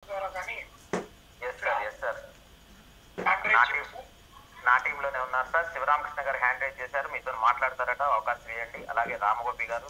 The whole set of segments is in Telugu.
ద్వారా కానీ yes sir yes sir hand నా రైజ్ టీం చేయండి నా టీంలోనే ఉన్నారు సార్ శివరామకృష్ణ గారు హ్యాండ్ రైజ్ చేశారు మీతో మాట్లాడతారట అవకాశం ఇవ్వండి అలాగే రామగోపి గారు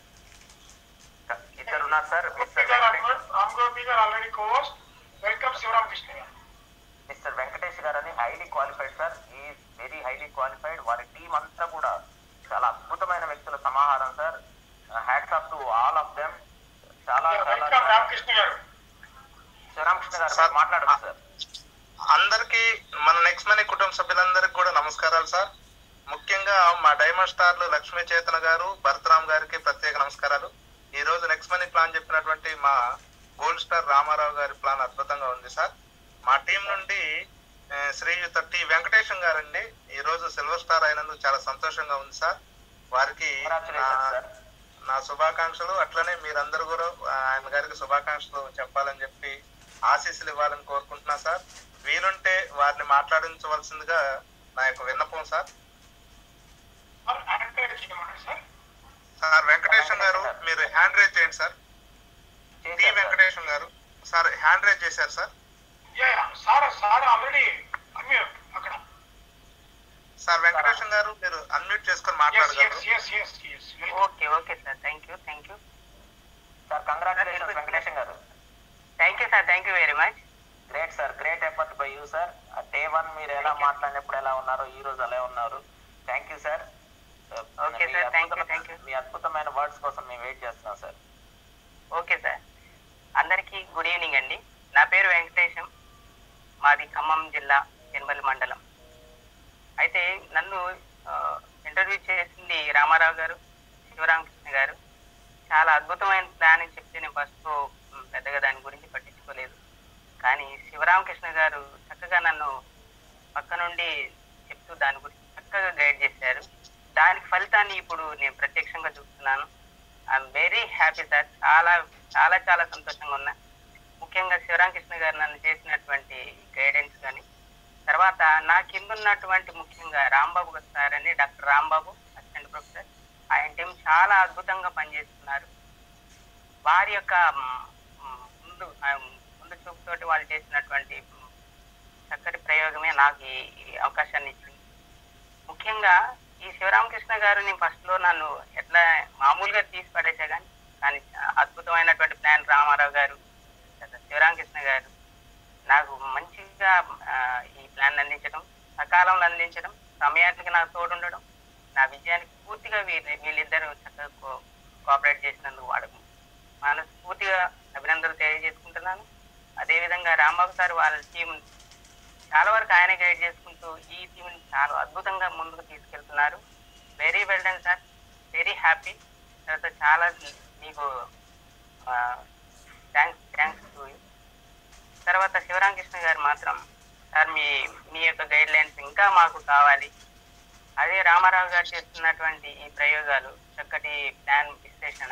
ఇద్దరు ఉన్నారు sir mister Venkatesh Ram Gopi garu already Coast welcome Sivaramakrishna గారు మిస్టర్ వెంకటేష్ గారు అని హైలీ క్వాలిఫైడ్ సార్ ఈ వెరీ హైలీ క్వాలిఫైడ్ వారి టీం అంతా కూడా చాలా అద్భుతమైన వ్యక్తుల సమాహారం sir hats off to all of them చాలా చాలా వెల్కమ్ రామకృష్ణ గారు శివరామకృష్ణ గారు సార్, మీరు మాట్లాడదు సార్ అందరికీ మన నెక్స్ట్ మనీ కుటుంబ సభ్యులందరికీ కూడా నమస్కారాలు సార్ ముఖ్యంగా మా డైమండ్ స్టార్లు లక్ష్మీ చేతన గారు భరతరామ్ గారికి ప్రత్యేక నమస్కారాలు ఈ రోజు నెక్స్ట్ మనీ ప్లాన్ చెప్పినటువంటి మా గోల్డ్ స్టార్ రామారావు గారి ప్లాన్ అద్భుతంగా ఉంది సార్ మా టీం నుండి ఆ, శ్రీయుత టి వెంకటేశం గారండి ఈ రోజు సిల్వర్ స్టార్ అయినందుకు చాలా సంతోషంగా ఉంది సార్ వారికి కంగ్రాచులేషన్ నా- సార్ నా శుభాకాంక్షలు అట్లనే మీరందరూ కూడా ఆయన గారికి శుభాకాంక్షలు చెప్పాలని చెప్పి ఆశీస్సులు ఇవ్వాలని కోరుకుంటున్నా సార్ వీలుంటే వారిని మాట్లాడించవలసిందిగా నా యొక్క విన్నపం సార్ సార్ హ్యాండ్ రైజ్ చేయమన్నారు సార్ సార్ వెంకటేశం గారు మీరు హ్యాండ్ రైజ్ చేయండి సార్ టి చేశారు sir. Venkatesham garu sir hand raise చేశారు sir yeah yeah, sir sir already unmute అక్కడ సార్ వెంకటేశం గారు మీరు అన్మ్యూట్ చేసుకొని ఎస్ మాట్లాడగలరు yes yes yes yes welcome okay okay sir thank you thank you sir congratulation Venkatesham garu thank you sir thank you very much great sir great effort by you sir day one మీరు ఎలా మాట్లాడినప్పుడు ఎలా ఉన్నారు ఈ రోజు అలా ఉన్నారు thank you sir Okay, sir. Thank you, thank you. మీ అద్భుతమైన వర్డ్స్ కోసం మేము వెయిట్ చేస్తున్నాం సార్ ఓకే సార్ అందరికీ గుడ్ ఈవినింగ్ అండి నా పేరు వెంకటేశం మాది ఖమ్మం జిల్లా ఎనమలి మండలం అయితే నన్ను ఇంటర్వ్యూ చేసింది రామారావు గారు శివరామకృష్ణ గారు చాలా అద్భుతమైన ప్లాన్ అని చెప్తే నేను ఫస్ట్ పెద్దగా దాని గురించి పట్టించుకోలేదు కానీ శివరామకృష్ణ గారు చక్కగా నన్ను పక్క నుండి చెప్తూ దాని గురించి చక్కగా గైడ్ చేశారు దానికి ఫలితాన్ని ఇప్పుడు నేను ప్రత్యక్షంగా చూస్తున్నాను ఐఎమ్ వెరీ హ్యాపీ సార్ చాలా చాలా చాలా సంతోషంగా ఉన్నా ముఖ్యంగా శివరామకృష్ణ గారు నన్ను చేసినటువంటి గైడెన్స్ కానీ తర్వాత నా కింద ఉన్నటువంటి ముఖ్యంగా రాంబాబు గారు సార్ అని డాక్టర్ రాంబాబు అసిస్టెంట్ ప్రొఫెసర్ ఆయన టీం చాలా అద్భుతంగా పనిచేస్తున్నారు వారి యొక్క మ్, మ్, ముందు ఆ, ముందు చూపుతోటి వాళ్ళు చేసినటువంటి మ్, చక్కటి ప్రయోగమే నాకు ఈ ఈ అవకాశాన్ని ఇచ్చింది ముఖ్యంగా ఈ శివరామకృష్ణ గారు నేను ఫస్ట్ లో నన్ను ఎట్లా మామూలుగా తీసి పడేసా కానీ కానీ అద్భుతమైనటువంటి ప్లాన్ రామారావు గారు తర్వాత శివరామకృష్ణ గారు నాకు మంచిగా ఆ, ఈ ప్లాన్ అందించడం సకాలంలో అందించడం సమయానికి నాకు తోడుండడం నా విజయానికి పూర్తిగా వీళ్ళ వీళ్ళిద్దరూ చక్కగా కో- కోఆపరేట్ చేసినందుకు వాళ్ళకు మనస్ఫూర్తిగా అభినందనలు తెలియజేసుకుంటున్నాను అదేవిధంగా రాంబాబు సార్ వాళ్ళ టీం చాలా వరకు ఆయన గైడ్ చేసుకుంటూ ఈ టీంని చాలా అద్భుతంగా ముందుకు తీసుకెళ్తున్నారు very well done sir very happy తర్వాత చాలా మీకు థ్యాంక్స్ థ్యాంక్స్ టు యూ తర్వాత శివరామకృష్ణ గారు మాత్రం సార్ మీ మీ యొక్క గైడ్ లైన్స్ ఇంకా మాకు కావాలి అదే రామారావు గారు చేస్తున్నటువంటి ఈ ప్రయోగాలు చక్కటి ప్లాన్ విశ్లేషణ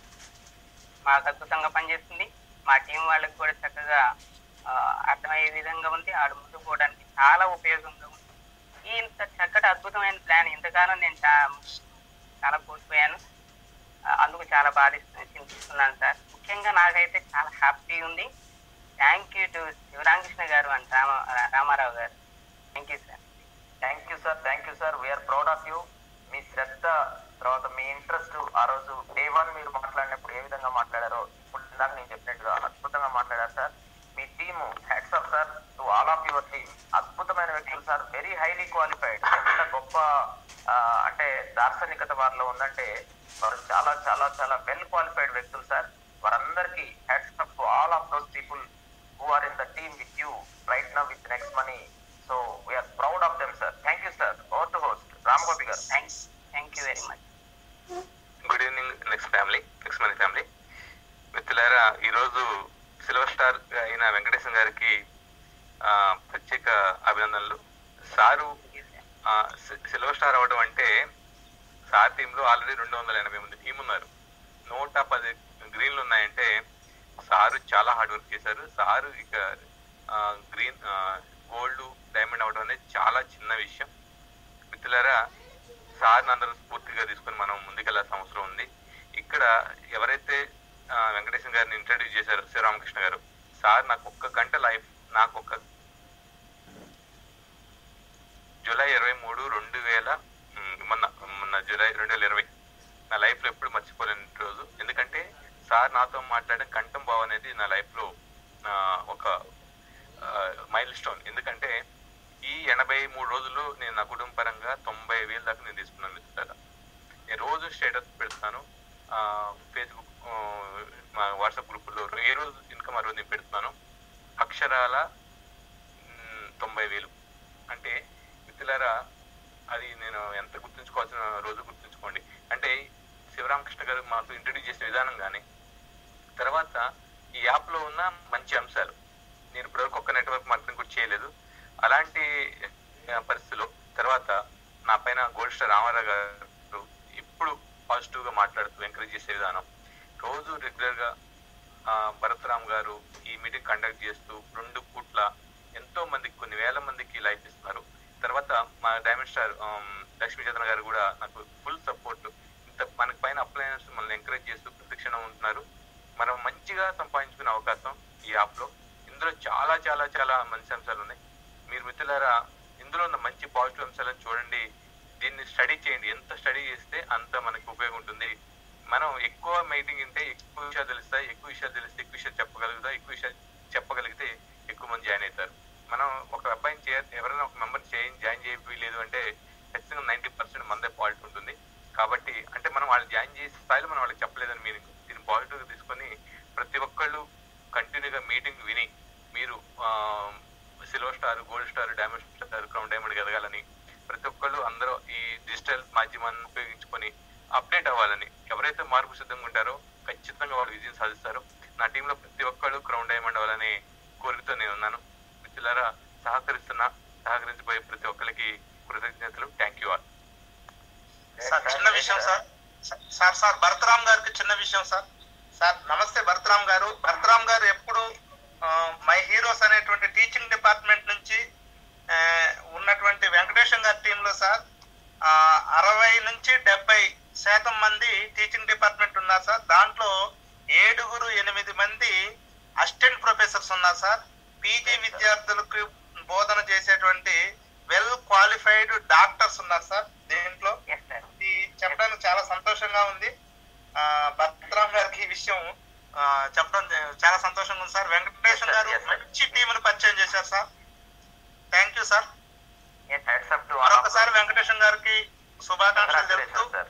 మాకు అద్భుతంగా పనిచేస్తుంది మా టీం వాళ్ళకి కూడా చక్కగా ఆ, అర్థమయ్యే విధంగా ఉంది ఆడు ముందుకు పోవడానికి చాలా ఉపయోగంగా ఉంది ఈ ఇంత చక్కటి అద్భుతమైన ప్లాన్ ఇంతకాలం నేను చా- చాలా కోల్పోయాను ఆ, అందుకు చాలా బాధిస్తు చింతిస్తున్నాను సార్ ముఖ్యంగా నాకైతే చాలా హ్యాపీ ఉంది థ్యాంక్ యూ టు శివరామకృష్ణ గారు and Rama Ramarao garu thank you sir thank you sir thank you sir we are proud of you మీ శ్రద్ధ తర్వాత మీ ఇంట్రెస్ట్ ఆ రోజు డే వన్ మీరు మాట్లాడినప్పుడు ఏ విధంగా మాట్లాడారో ఇప్పుడు ఇందాక నేను చెప్పినట్టుగా అద్భుతంగా మాట్లాడారు సార్ మీ team hats off sir to all of your team అద్భుతమైన వ్యక్తులు సార్ వెరీ హైలీ క్వాలిఫైడ్ ఎంత గొప్ప ఆ, అంటే దార్శనికత వారిలో ఉందంటే వారు చాలా చాలా చాలా వెల్ క్వాలిఫైడ్ వ్యక్తులు సార్ వారందరికీ hats off to all of those people who are in the team with you right now with next money. So we are proud of them, sir. Thank you, sir. Over to host Ram Gopi garu. Thanks thank you very much good evening next family next money family మిత్రులారా ఈరోజు సిల్వర్ స్టార్ అయిన వెంకటేశం గారికి ఆ, ప్రత్యేక అభినందనలు సారు ఆ, సి- సిల్వర్ స్టార్ అవడం అంటే సార్ టీంలో ఆల్రెడీ రెండు వందల ఎనభై మంది టీం ఉన్నారు నూట పది గ్రీన్లు ఉన్నాయంటే సారు చాలా హార్డ్ వర్క్ చేశారు సారు ఇక ఆ, గ్రీన్ ఆ, గోల్డ్ డైమండ్ అవడం అనేది చాలా చిన్న విషయం మిత్రులారా సార్ని అందరూ స్ఫూర్తిగా తీసుకొని మనం ముందుకెళ్లాల్సిన అవసరం ఉంది ఇక్కడ ఎవరైతే ఆ, వెంకటేశ్వర గారిని ఇంట్రడ్యూస్ చేశారు శివరామకృష్ణ గారు సార్ నాకు ఒక్క గంట లైఫ్ నాకు ఒక జూలై ఇరవై మూడు రెండు వేల ఉమ్, మొన్న మొన్న జూలై రెండు వేల ఇరవై నా లైఫ్లో ఎప్పుడు మర్చిపోలేని రోజు ఎందుకంటే సార్ నాతో మాట్లాడిన కంఠం బావ అనేది నా లైఫ్లో ఆ, ఒక మైల్ స్టోన్ ఎందుకంటే ఈ ఎనభై మూడు రోజులు నేను నా కుటుంబ పరంగా తొంభై వేల దాకా నేను తీసుకున్నాను మిత్రులారా నేను రోజు స్టేటస్ పెడుతున్నాను ఫేస్బుక్ మా వాట్సాప్ గ్రూపుల్లో ఏ రోజు ఇన్కమ్ ఆ రోజు నేను పెడుతున్నాను అక్షరాల మ్, తొంభై వేలు అంటే మిత్రులారా అది నేను ఎంత గుర్తుంచుకోవాల్సిన రోజు గుర్తుంచుకోండి అంటే శివరామకృష్ణ గారు మాకు ఇంట్రడ్యూస్ చేసిన విధానం కానీ తర్వాత ఈ యాప్లో ఉన్న మంచి అంశాలు నేను ఇప్పటివరకు ఒక్క నెట్వర్క్ మార్కెటింగ్ కూడా చేయలేదు అలాంటి ఆ, పరిస్థితుల్లో తర్వాత నా పైన గోల్డ్ స్టార్ రామారావు గారు ఇప్పుడు పాజిటివ్ గా మాట్లాడుతూ ఎంకరేజ్ చేసే విధానం రోజు రెగ్యులర్ గా ఆ, భరత్రామ్ గారు ఈ మీటింగ్ కండక్ట్ చేస్తూ రెండు పూట్ల ఎంతో మందికి కొన్ని వేల మందికి లైఫ్ ఇస్తున్నారు తర్వాత మా diamond star um, Lakshmi Chandra garu కూడా నాకు ఫుల్ సపోర్ట్ ఇంత మనకి పైన అప్లయన్స్ మనల్ని ఎంకరేజ్ చేస్తూ ప్రతిక్షణం ఉంటున్నారు మనం మంచిగా సంపాదించుకునే అవకాశం ఈ యాప్ లో ఇందులో చాలా చాలా చాలా మంచి అంశాలు ఉన్నాయి మీరు మిత్రులారా ఇందులో ఉన్న మంచి పాజిటివ్ అంశాలను చూడండి దీన్ని స్టడీ చేయండి ఎంత స్టడీ చేస్తే అంత మనకి ఉపయోగం ఉంటుంది మనం ఎక్కువ మీటింగ్ ఉంటే ఎక్కువ విషయాలు తెలుస్తాయి ఎక్కువ విషయాలు తెలిస్తే ఎక్కువ విషయాలు చెప్పగలుగుతాం ఎక్కువ విషయాలు చెప్పగలిగితే ఎక్కువ మంది జాయిన్ అవుతారు మనం ఒక అబ్బాయిని చే ఎవరైనా ఒక మెంబర్ జాయిన్ జాయిన్ చేయలేదు అంటే ఖచ్చితంగా నైంటీ పర్సెంట్ మందే పాజిటివ్ ఉంటుంది కాబట్టి అంటే మనం వాళ్ళు జాయిన్ చేసే స్థాయిలో మనం వాళ్ళకి చెప్పలేదని మీనింగ్ దీన్ని పాజిటివ్గా తీసుకొని ప్రతి ఒక్కళ్ళు కంటిన్యూగా మీటింగ్ విని మీరు silver star gold star diamond star crown diamond ఎదగాలని ప్రతి ఒక్కళ్ళు అందరూ ఈ డిజిటల్ మాధ్యమాన్ని ఉపయోగించుకొని అప్డేట్ అవ్వాలని ఎవరైతే మార్పు సిద్ధంగా ఉంటారో ఖచ్చితంగా వాళ్ళు విజయం సాధిస్తారు నా టీంలో ప్రతి ఒక్కళ్ళు క్రౌన్ డైమండ్ అవ్వాలని కోరికతో నేను ఉన్నాను మిత్రులారా సహకరిస్తున్నా సహకరించబోయే ప్రతి ఒక్కరికి కృతజ్ఞతలు థ్యాంక్ యూ ఆల్ సార్ చిన్న విషయం సార్ సార్ సార్ భరతరామ్ గారికి చిన్న విషయం సార్ సార్ నమస్తే భరతరామ్ గారు భరతరామ్ గారు ఎప్పుడు మై హీరోస్ అనేటువంటి టీచింగ్ డిపార్ట్మెంట్ నుంచి ఆ, ఉన్నటువంటి వెంకటేశం గారి టీంలో సార్ ఆ, అరవై నుంచి డెబ్బై శాతం మంది టీచింగ్ డిపార్ట్మెంట్ ఉన్నారు సార్ దాంట్లో ఏడుగురు ఎనిమిది మంది అసిస్టెంట్ ప్రొఫెసర్స్ ఉన్నారు సార్ పీజీ విద్యార్థులకు బోధన చేసేటువంటి వెల్ క్వాలిఫైడ్ డాక్టర్స్ ఉన్నారు సార్ దీంట్లో ఎస్ సార్ ఇది చెప్పడానికి చాలా సంతోషంగా ఉంది ఆ భద్రాం గారికి ఈ విషయం ఆ, చెప్పడం చాలా సంతోషంగా ఉంది sir Venkateswara Yes, sir. Garu Yes, sir. మంచి టీంను పరిచయం చేశారు sir thank you sir yes heads up to మరొకసారి వెంకటేశ్వర గారికి శుభాకాంక్షలు తెలుపుతూ sir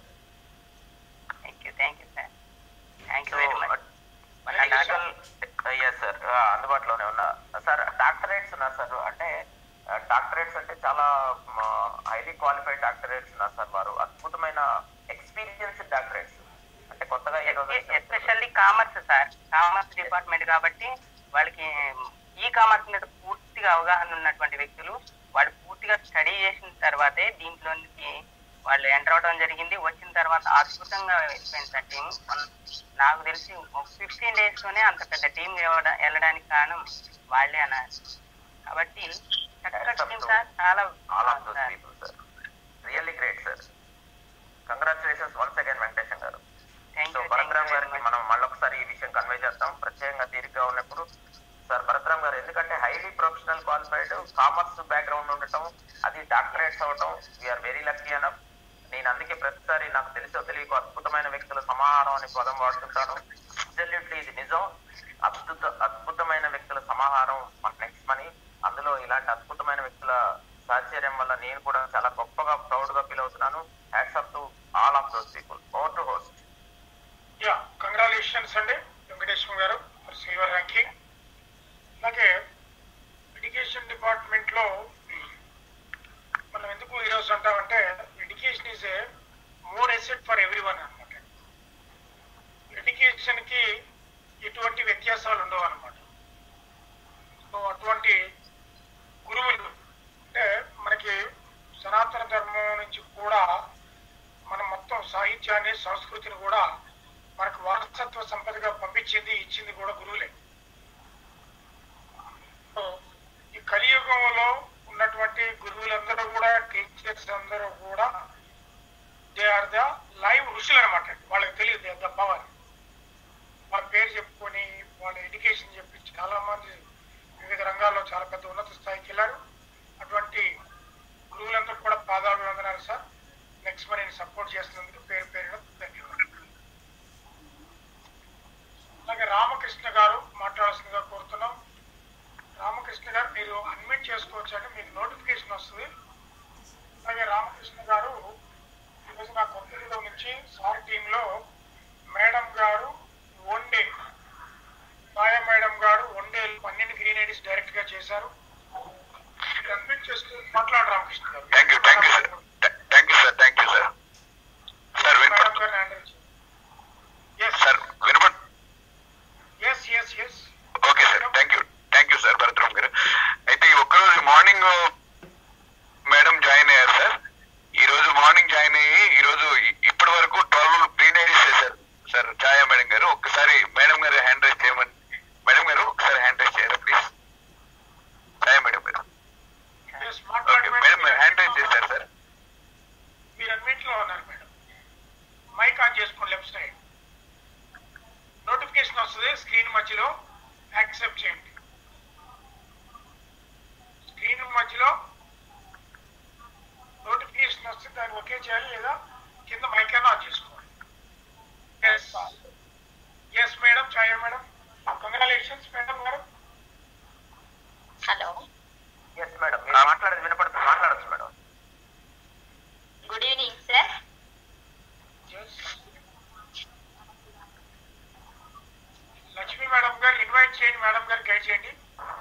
thank you thank you sir thank you very much medical yes sir అందుబాటులోనే ఉన్నా సార్ డాక్టరేట్స్ ఉన్నారు సార్ అంటే డాక్టరేట్స్ అంటే చాలా హైలీ క్వాలిఫైడ్ డాక్టరేట్స్ ఉన్నారు సార్ వారు అద్భుతమైన ఎక్స్పీరియన్స్ డాక్టరేట్స్ అంటే కొత్తగా ఈ రోజు especially commerce sir commerce department కాబట్టి వాళ్ళకి ఈ కామర్స్ మీద పూర్తిగా అవగాహన ఉన్నటువంటి వ్యక్తులు వాళ్ళు పూర్తిగా స్టడీ చేసిన తర్వాతే దీంట్లోనికి వాళ్ళు ఎంటర్ అవడం జరిగింది వచ్చిన తర్వాత అద్భుతంగా వెళ్ళిపోయింది సార్ టీం నాకు తెలిసి ఒక ఫిఫ్టీన్ డేస్ లోనే అంత పెద్ద టీం వెళ్ళడానికి కారణం వాళ్ళే అన్నారు కాబట్టి చక్కగా టీం సార్ చాలా all of those sir. People sir really great sir congratulations once again Venkatesham garu thank so you Bharatram గారికి మనం మళ్ళొకసారి ఈ విషయం కన్వే చేస్తాం ప్రత్యేకంగా తీరిగ్గా ఉన్నప్పుడు సార్ భరతరామ్ గారు ఎందుకంటే highly professional qualified commerce background ఉండటం అది డాక్టరేట్స్ అవటం వీఆర్ వెరీ లక్కీ అనఫ్ నేను అందుకే ప్రతిసారి నాకు తెలిసో తెలియక అద్భుతమైన వ్యక్తుల సమాహారం అనే పదం వాడుతుంటాను అబ్సల్యూట్లీ ఇది నిజం అద్భుత అద్భుతమైన వ్యక్తుల సమాహారం మన నెక్స్ట్ మనీ అందులో ఇలాంటి అద్భుతమైన వ్యక్తుల సాహచర్యం వల్ల నేను కూడా చాలా గొప్పగా ప్రౌడ్ గా ఫీల్ అవుతున్నాను hats up to all of those people over to host yeah congratulations అండి Venkateswara garu for silver ranking అలాగే ఎడ్యుకేషన్ డిపార్ట్మెంట్ లో మనం ఎందుకు ఈరోజు అంటామంటే education is a more asset for every one అనమాట ఎడ్యుకేషన్ కి ఎటువంటి వ్యత్యాసాలు ఉండవు అనమాట సో అటువంటి గురువులు అంటే మనకి సనాతన ధర్మం నుంచి కూడా మనం మొత్తం సాహిత్యాన్ని సంస్కృతిని కూడా మనకు వారసత్వ సంపదగా పంపించింది ఇచ్చింది కూడా గురువులే సో ఈ కలియుగంలో ఉన్నటువంటి గురువులందరూ కూడా టీచర్స్ అందరూ కూడా దే ఆర్ ద లైవ్ ఋషులు అనమాట వాళ్ళకి తెలియదు ద పవర్ వాళ్ళ పేరు చెప్పుకొని వాళ్ళ ఎడ్యుకేషన్ చెప్పి చాలా మంది పెద్ద ఉన్నత స్థాయికి వెళ్ళారు అటువంటి గురువులందరూ కూడా పాదాభివందనాలు సార్ నెక్స్ట్ మనీని సపోర్ట్ చేస్తున్నందుకు పేరు పేరున ధన్యవాదాలు అలాగే రామకృష్ణ గారు మాట్లాడాల్సిందిగా కోరుతున్నాం రామకృష్ణ గారు మీరు అడ్మిట్ చేసుకోవచ్చు అంటే మీకు నోటిఫికేషన్ వస్తుంది అలాగే రామకృష్ణ గారు ఈరోజు నా కొత్తలో నుంచి సార్ టీంలో madam garu one day Maya madam garu one day పన్నెండు గ్రీన్ ఐడీస్ డైరెక్ట్ గా చేశారు మీరు అడ్మిట్ చేసుకుని మాట్లాడు Ramakrishna garu thank you thank you sir thank you sir thank you sir sir madam వినపడుతుంది గారు హ్యాండిల్ ఎస్ సార్ వినపడు yes yes yes okay sir thank you thank you sir Bharatram garu అయితే ఈ ఒక్కరోజు మార్నింగ్ మేడం జాయిన్ అయ్యారు సార్ ఈ రోజు మార్నింగ్ జాయిన్ అయ్యి ఈ రోజు ఇ- ఇప్పటి వరకు ట్వెల్వ్ గ్రీన్ ఐడీస్ చేశారు సార్ ఛాయా మేడం గారు ఒక్కసారి మేడం గారు హ్యాండ్ రైజ్ చేయమని మేడం గారు ఒకసారి హ్యాండ్ రైజ్ చేయరా ప్లీజ్ ఛాయా మేడం గారు ఎస్ ఓకే మాట్లాడండి మేడం హ్యాండ్ రైజ్ చేశారు సార్ మీరు అన్నింటిలో ఉన్నారు మేడం మైక్ ఆన్ చేసుకోండి లెఫ్ట్ సైడ్ నోటిఫికేషన్ వస్తుంది స్క్రీన్ మధ్యలో యాక్సెప్ట్ చేయండి స్క్రీన్ మధ్యలో నోటిఫికేషన్ వస్తే దాన్ని ఒకే చేయాలి లేదా కింద మైక్ అయినా ఆన్ చేసుకోవాలి yes yes madam Chaya madam congratulations madam గారు హలో ఎస్ మేడం మీరు మాట్లాడేది వినపడుతుంది మాట్లాడచ్చు madam good evening sir yes Lakshmi madam గారు ఇన్వైట్ చేయండి మేడం గారు గైడ్ చేయండి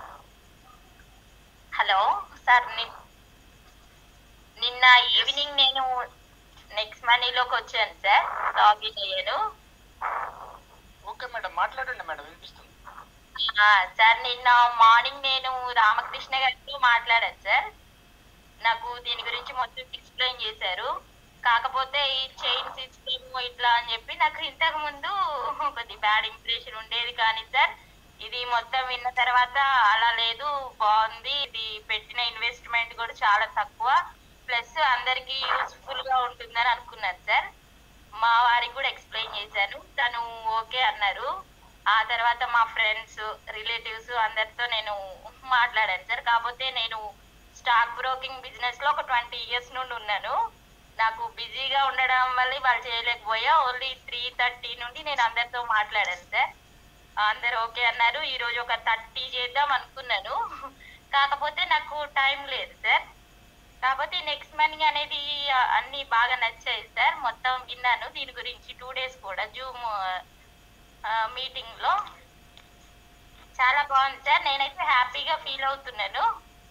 హలో సార్ ని- నిన్న ఈవినింగ్ నేను నెక్స్ట్ మనీలోకి వచ్చాను సార్ లాగిన్ అయ్యాను ఓకే మేడం మాట్లాడండి మేడం వినిపిస్తుంది ఆ, సార్ నిన్న మార్నింగ్ నేను రామకృష్ణ గారితో మాట్లాడాను సార్ నాకు దీని గురించి మొత్తం ఎక్స్ప్లెయిన్ చేశారు కాకపోతే ఈ చైన్ సిస్టమ్ ఇట్లా అని చెప్పి నాకు ఇంతకు ముందు కొద్ది బ్యాడ్ ఇంప్రెషన్ ఉండేది కానీ సార్ ఇది మొత్తం విన్న తర్వాత అలా లేదు బాగుంది ఇది పెట్టిన ఇన్వెస్ట్మెంట్ కూడా చాలా తక్కువ ప్లస్ అందరికి యూస్ఫుల్ గా ఉంటుందని అనుకున్నాను సార్ మా వారికి కూడా ఎక్స్ప్లెయిన్ చేశాను తను ఓకే అన్నారు ఆ తర్వాత మా ఫ్రెండ్స్ రిలేటివ్స్ అందరితో నేను మాట్లాడాను సార్ కాకపోతే నేను స్టాక్ బ్రోకింగ్ బిజినెస్ లో ఒక ట్వంటీ ఇయర్స్ నుండి ఉన్నాను నాకు బిజీగా ఉండడం వల్ల వాళ్ళు చేయలేకపోయా ఓన్లీ త్రీ థర్టీ నుండి నేను అందరితో మాట్లాడాను సార్ అందరు ఓకే అన్నారు ఈ రోజు ఒక థర్టీ చేద్దాం అనుకున్నాను కాకపోతే నాకు టైం లేదు సార్ కాకపోతే నెక్స్ట్ మనీ అనేది ఆ, అన్ని బాగా నచ్చాయి సార్ మొత్తం విన్నాను దీని గురించి టూ డేస్ కూడా జూమ్ మీటింగ్ లో చాలా బాగుంది సార్ నేనైతే హ్యాపీగా ఫీల్ అవుతున్నాను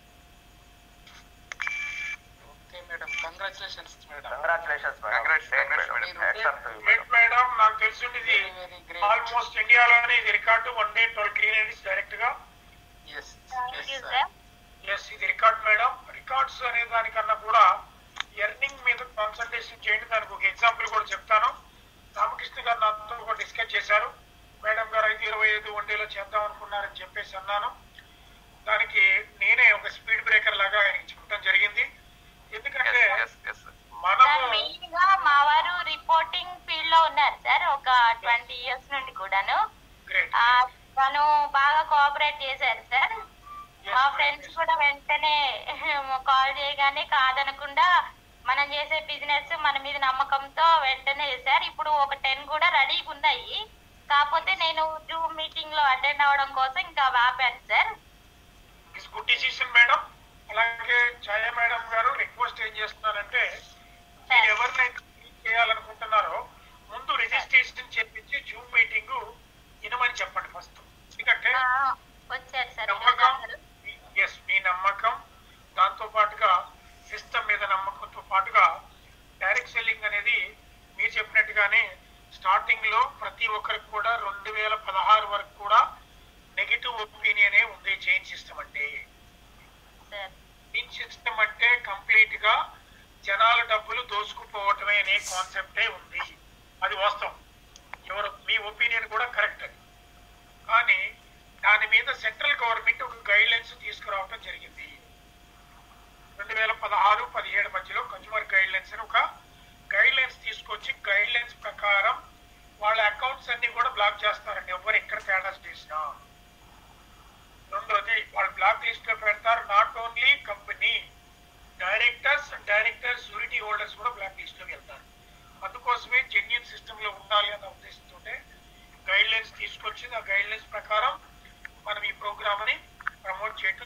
okay madam congratulations madam congratulations madam Congrats, congrats, madam. Great madam నాకు తెలిసింది ఇది వెరీ వెరీ గ్రేట్ ఆల్మోస్ట్ ఇండియాలోనే ఇది record one day twelve green IDs direct గా yes thank yes you sir sir yes ఇది రికార్డ్ మేడం రికార్డ్స్ అనే దానికన్నా కూడా ఎర్నింగ్ మీద కాన్సన్ట్రేషన్ చేయండి దానికి ఒక ఎగ్జాంపుల్ కూడా చెప్తాను రామకృష్ణ గారు నాతో కూడా డిస్కస్ చేశారు మేడం గారు ఐదు ఇరవై ఐదు వన్డేలో చేద్దాం అనుకున్నారని చెప్పేసి అన్నాను దానికి నేనే ఒక స్పీడ్ బ్రేకర్ లాగా ఆయనకి చెప్పడం జరిగింది ఎందుకంటే ఎస్ ఎస్ సార్ మనము సార్ మెయిన్ గా మా వారు రిపోర్టింగ్ ఫీల్డ్ లో ఉన్నారు సార్ ఒక ట్వంటీ ఇయర్స్ నుండి కూడాను గ్రేట్ ఆ, తను బాగా కోఆపరేట్ చేశారు సార్ మా ఫ్రెండ్స్ కూడా వెంటనే కాల్ చేయగానే కాదనకుండా మనం చేసే బిజినెస్ మన మీద నమ్మకంతో వెంటనే సార్ ఇప్పుడు ఒక టెన్ కూడా రెడీగా ఉన్నాయి కాకపోతే నేను జూమ్ మీటింగ్ లో అటెండ్ అవడం కోసం ఇంకా ఆపాను sir it's good decision madam అలాగే ఛాయ మేడం గారు రిక్వెస్ట్ ఏం చేస్తున్నానంటే మీరు ఎవరినైతే meet చేయాలనుకుంటున్నారో ముందు రిజిస్ట్రేషన్ చేపించి జూమ్ మీటింగ్ వినమని చెప్పండి ఫస్ట్ ఎందుకంటే ఆ, వచ్చారు సార్ నమ్మకం అందరూ. ఎస్ మీ నమ్మకం దాంతో పాటుగా సిస్టమ్ మీద నమ్మకంతో పాటుగా డైరెక్ట్ సెల్లింగ్ అనేది మీరు చెప్పినట్టుగానే స్టార్టింగ్ లో ప్రతి ఒక్కరికి కూడా రెండు వేల పదహారు వరకు కూడా నెగిటివ్ ఒపీనియనే ఉంది చైన్ సిస్టమ్ అంటే సార్ చైన్ సిస్టమ్ అంటే కంప్లీట్ గా జనాల డబ్బులు దోసుకుపోవటమే అనే కాన్సెప్టే ఉంది అది వాస్తవం ఎవరు మీ ఒపీనియన్ కూడా కరెక్ట్ అది కానీ దాని మీద సెంట్రల్ గవర్నమెంట్ ఒక గైడ్ లైన్స్ తీసుకురావడం జరిగింది రెండు వేల పదహారు పదిహేడు మధ్యలో కన్జ్యూమర్ గైడ్ లైన్స్ అని ఒక గైడ్ లైన్స్ తీసుకొచ్చి గైడ్ లైన్స్ ప్రకారం వాళ్ళ అకౌంట్స్ అన్ని కూడా బ్లాక్ చేస్తారండి ఎవరు ఎక్కడ తేడా చేసినా రెండోది వాళ్ళు బ్లాక్ లిస్ట్ లో పెడతారు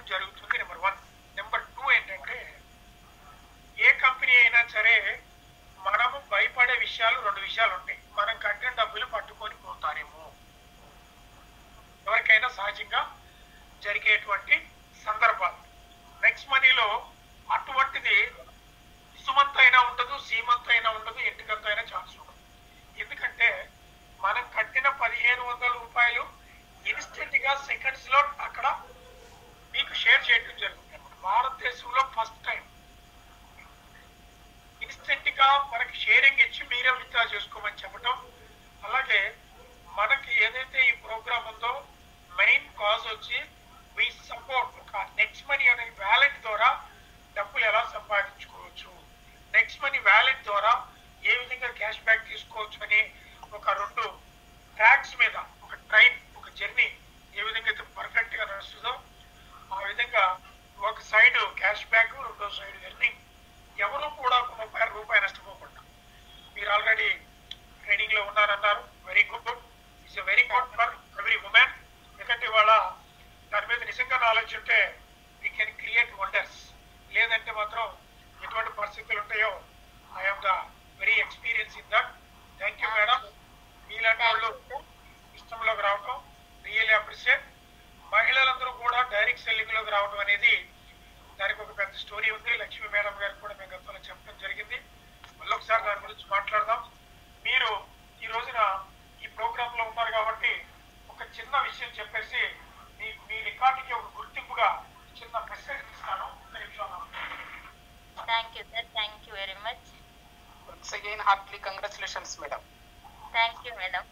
జరుగుతుంది నెంబర్ వన్ నెంబర్ టూ ఏంటంటే ఏ కంపెనీ అయినా సరే మనము భయపడే విషయాలు రెండు విషయాలు ఉంటాయి మనం కట్టిన డబ్బులు పట్టుకొని పోతారేమో ఎవరికైనా సహజంగా జరిగేటువంటి సందర్భాలు నెక్స్ట్ మనీలో అటువంటిది సుమంత్ అయినా ఉండదు సీమంత్ అయినా ఉండదు ఎంటికంత అయినా ఛాన్స్ ఉండదు ఎందుకంటే మనం కట్టిన పదిహేను వందల రూపాయలు ఇన్స్టెంట్ గా సెకండ్స్ లో అక్కడ మీకు షేర్ చేయడం జరుగుతుంది భారతదేశంలో ఫస్ట్ టైం ఇన్స్టెంట్ గా మనకి షేరింగ్ ఇచ్చి మీరే విత్డ్రా చేసుకోమని చెప్పడం అలాగే మనకి ఏదైతే ఈ ప్రోగ్రామ్ ఉందో మెయిన్ కాజ్ వచ్చి వి సపోర్ట్ ఒక నెక్స్ట్ మనీ అనే వ్యాలెట్ ద్వారా డబ్బులు ఎలా సంపాదించుకోవచ్చు నెక్స్ట్ మనీ వ్యాలెట్ ద్వారా ఏ విధంగా క్యాష్ బ్యాక్ తీసుకోవచ్చు అని ఒక రెండు ట్రాక్స్ మీద ఒక ట్రైన్ ఒక జర్నీ ఏ విధంగా అయితే పర్ఫెక్ట్ గా నడుస్తుందో ఆ విధంగా ఒక సైడ్ క్యాష్ బ్యాక్ రెండో సైడ్ ఎర్నింగ్ ఎవరు కూడా ఒక ముప్పై రూపాయలు నష్టపోకుండా మీరు ఆల్రెడీ ట్రైనింగ్ లో ఉన్నారన్నారు very good it's very good for every women ఎందుకంటే ఇవాళ దాని మీద నిజంగా నాలెడ్జ్ ఉంటే వీ కెన్ క్రియేట్ వండర్స్ లేదంటే మాత్రం ఎటువంటి పరిస్థితులు ఉంటాయో I'm the very experience in that thank you madam మీలాంటి వాళ్ళు సిస్టంలోకి రావటం రియల్లీ అప్రిషియేట్ మహిళలందరూ కూడా డైరెక్ట్ సెల్లింగ్ లోకి రావడం అనేది దానికి ఒక పెద్ద స్టోరీ ఉంది లక్ష్మీ మేడం గారు కూడా మేము గతంలో చెప్పడం జరిగింది మళ్ళీ ఒకసారి దాని గురించి మాట్లాడదాం మీరు ఈ రోజున ఈ ప్రోగ్రామ్ లో ఉన్నారు కాబట్టి ఒక చిన్న విషయం చెప్పేసి మీ మీ రికార్డుకి ఒక గుర్తింపుగా చిన్న మెసేజ్ ఇస్తాను ఒక్క నిమిషం thank you sir thank you very much once again heartly congratulations madam thank you madam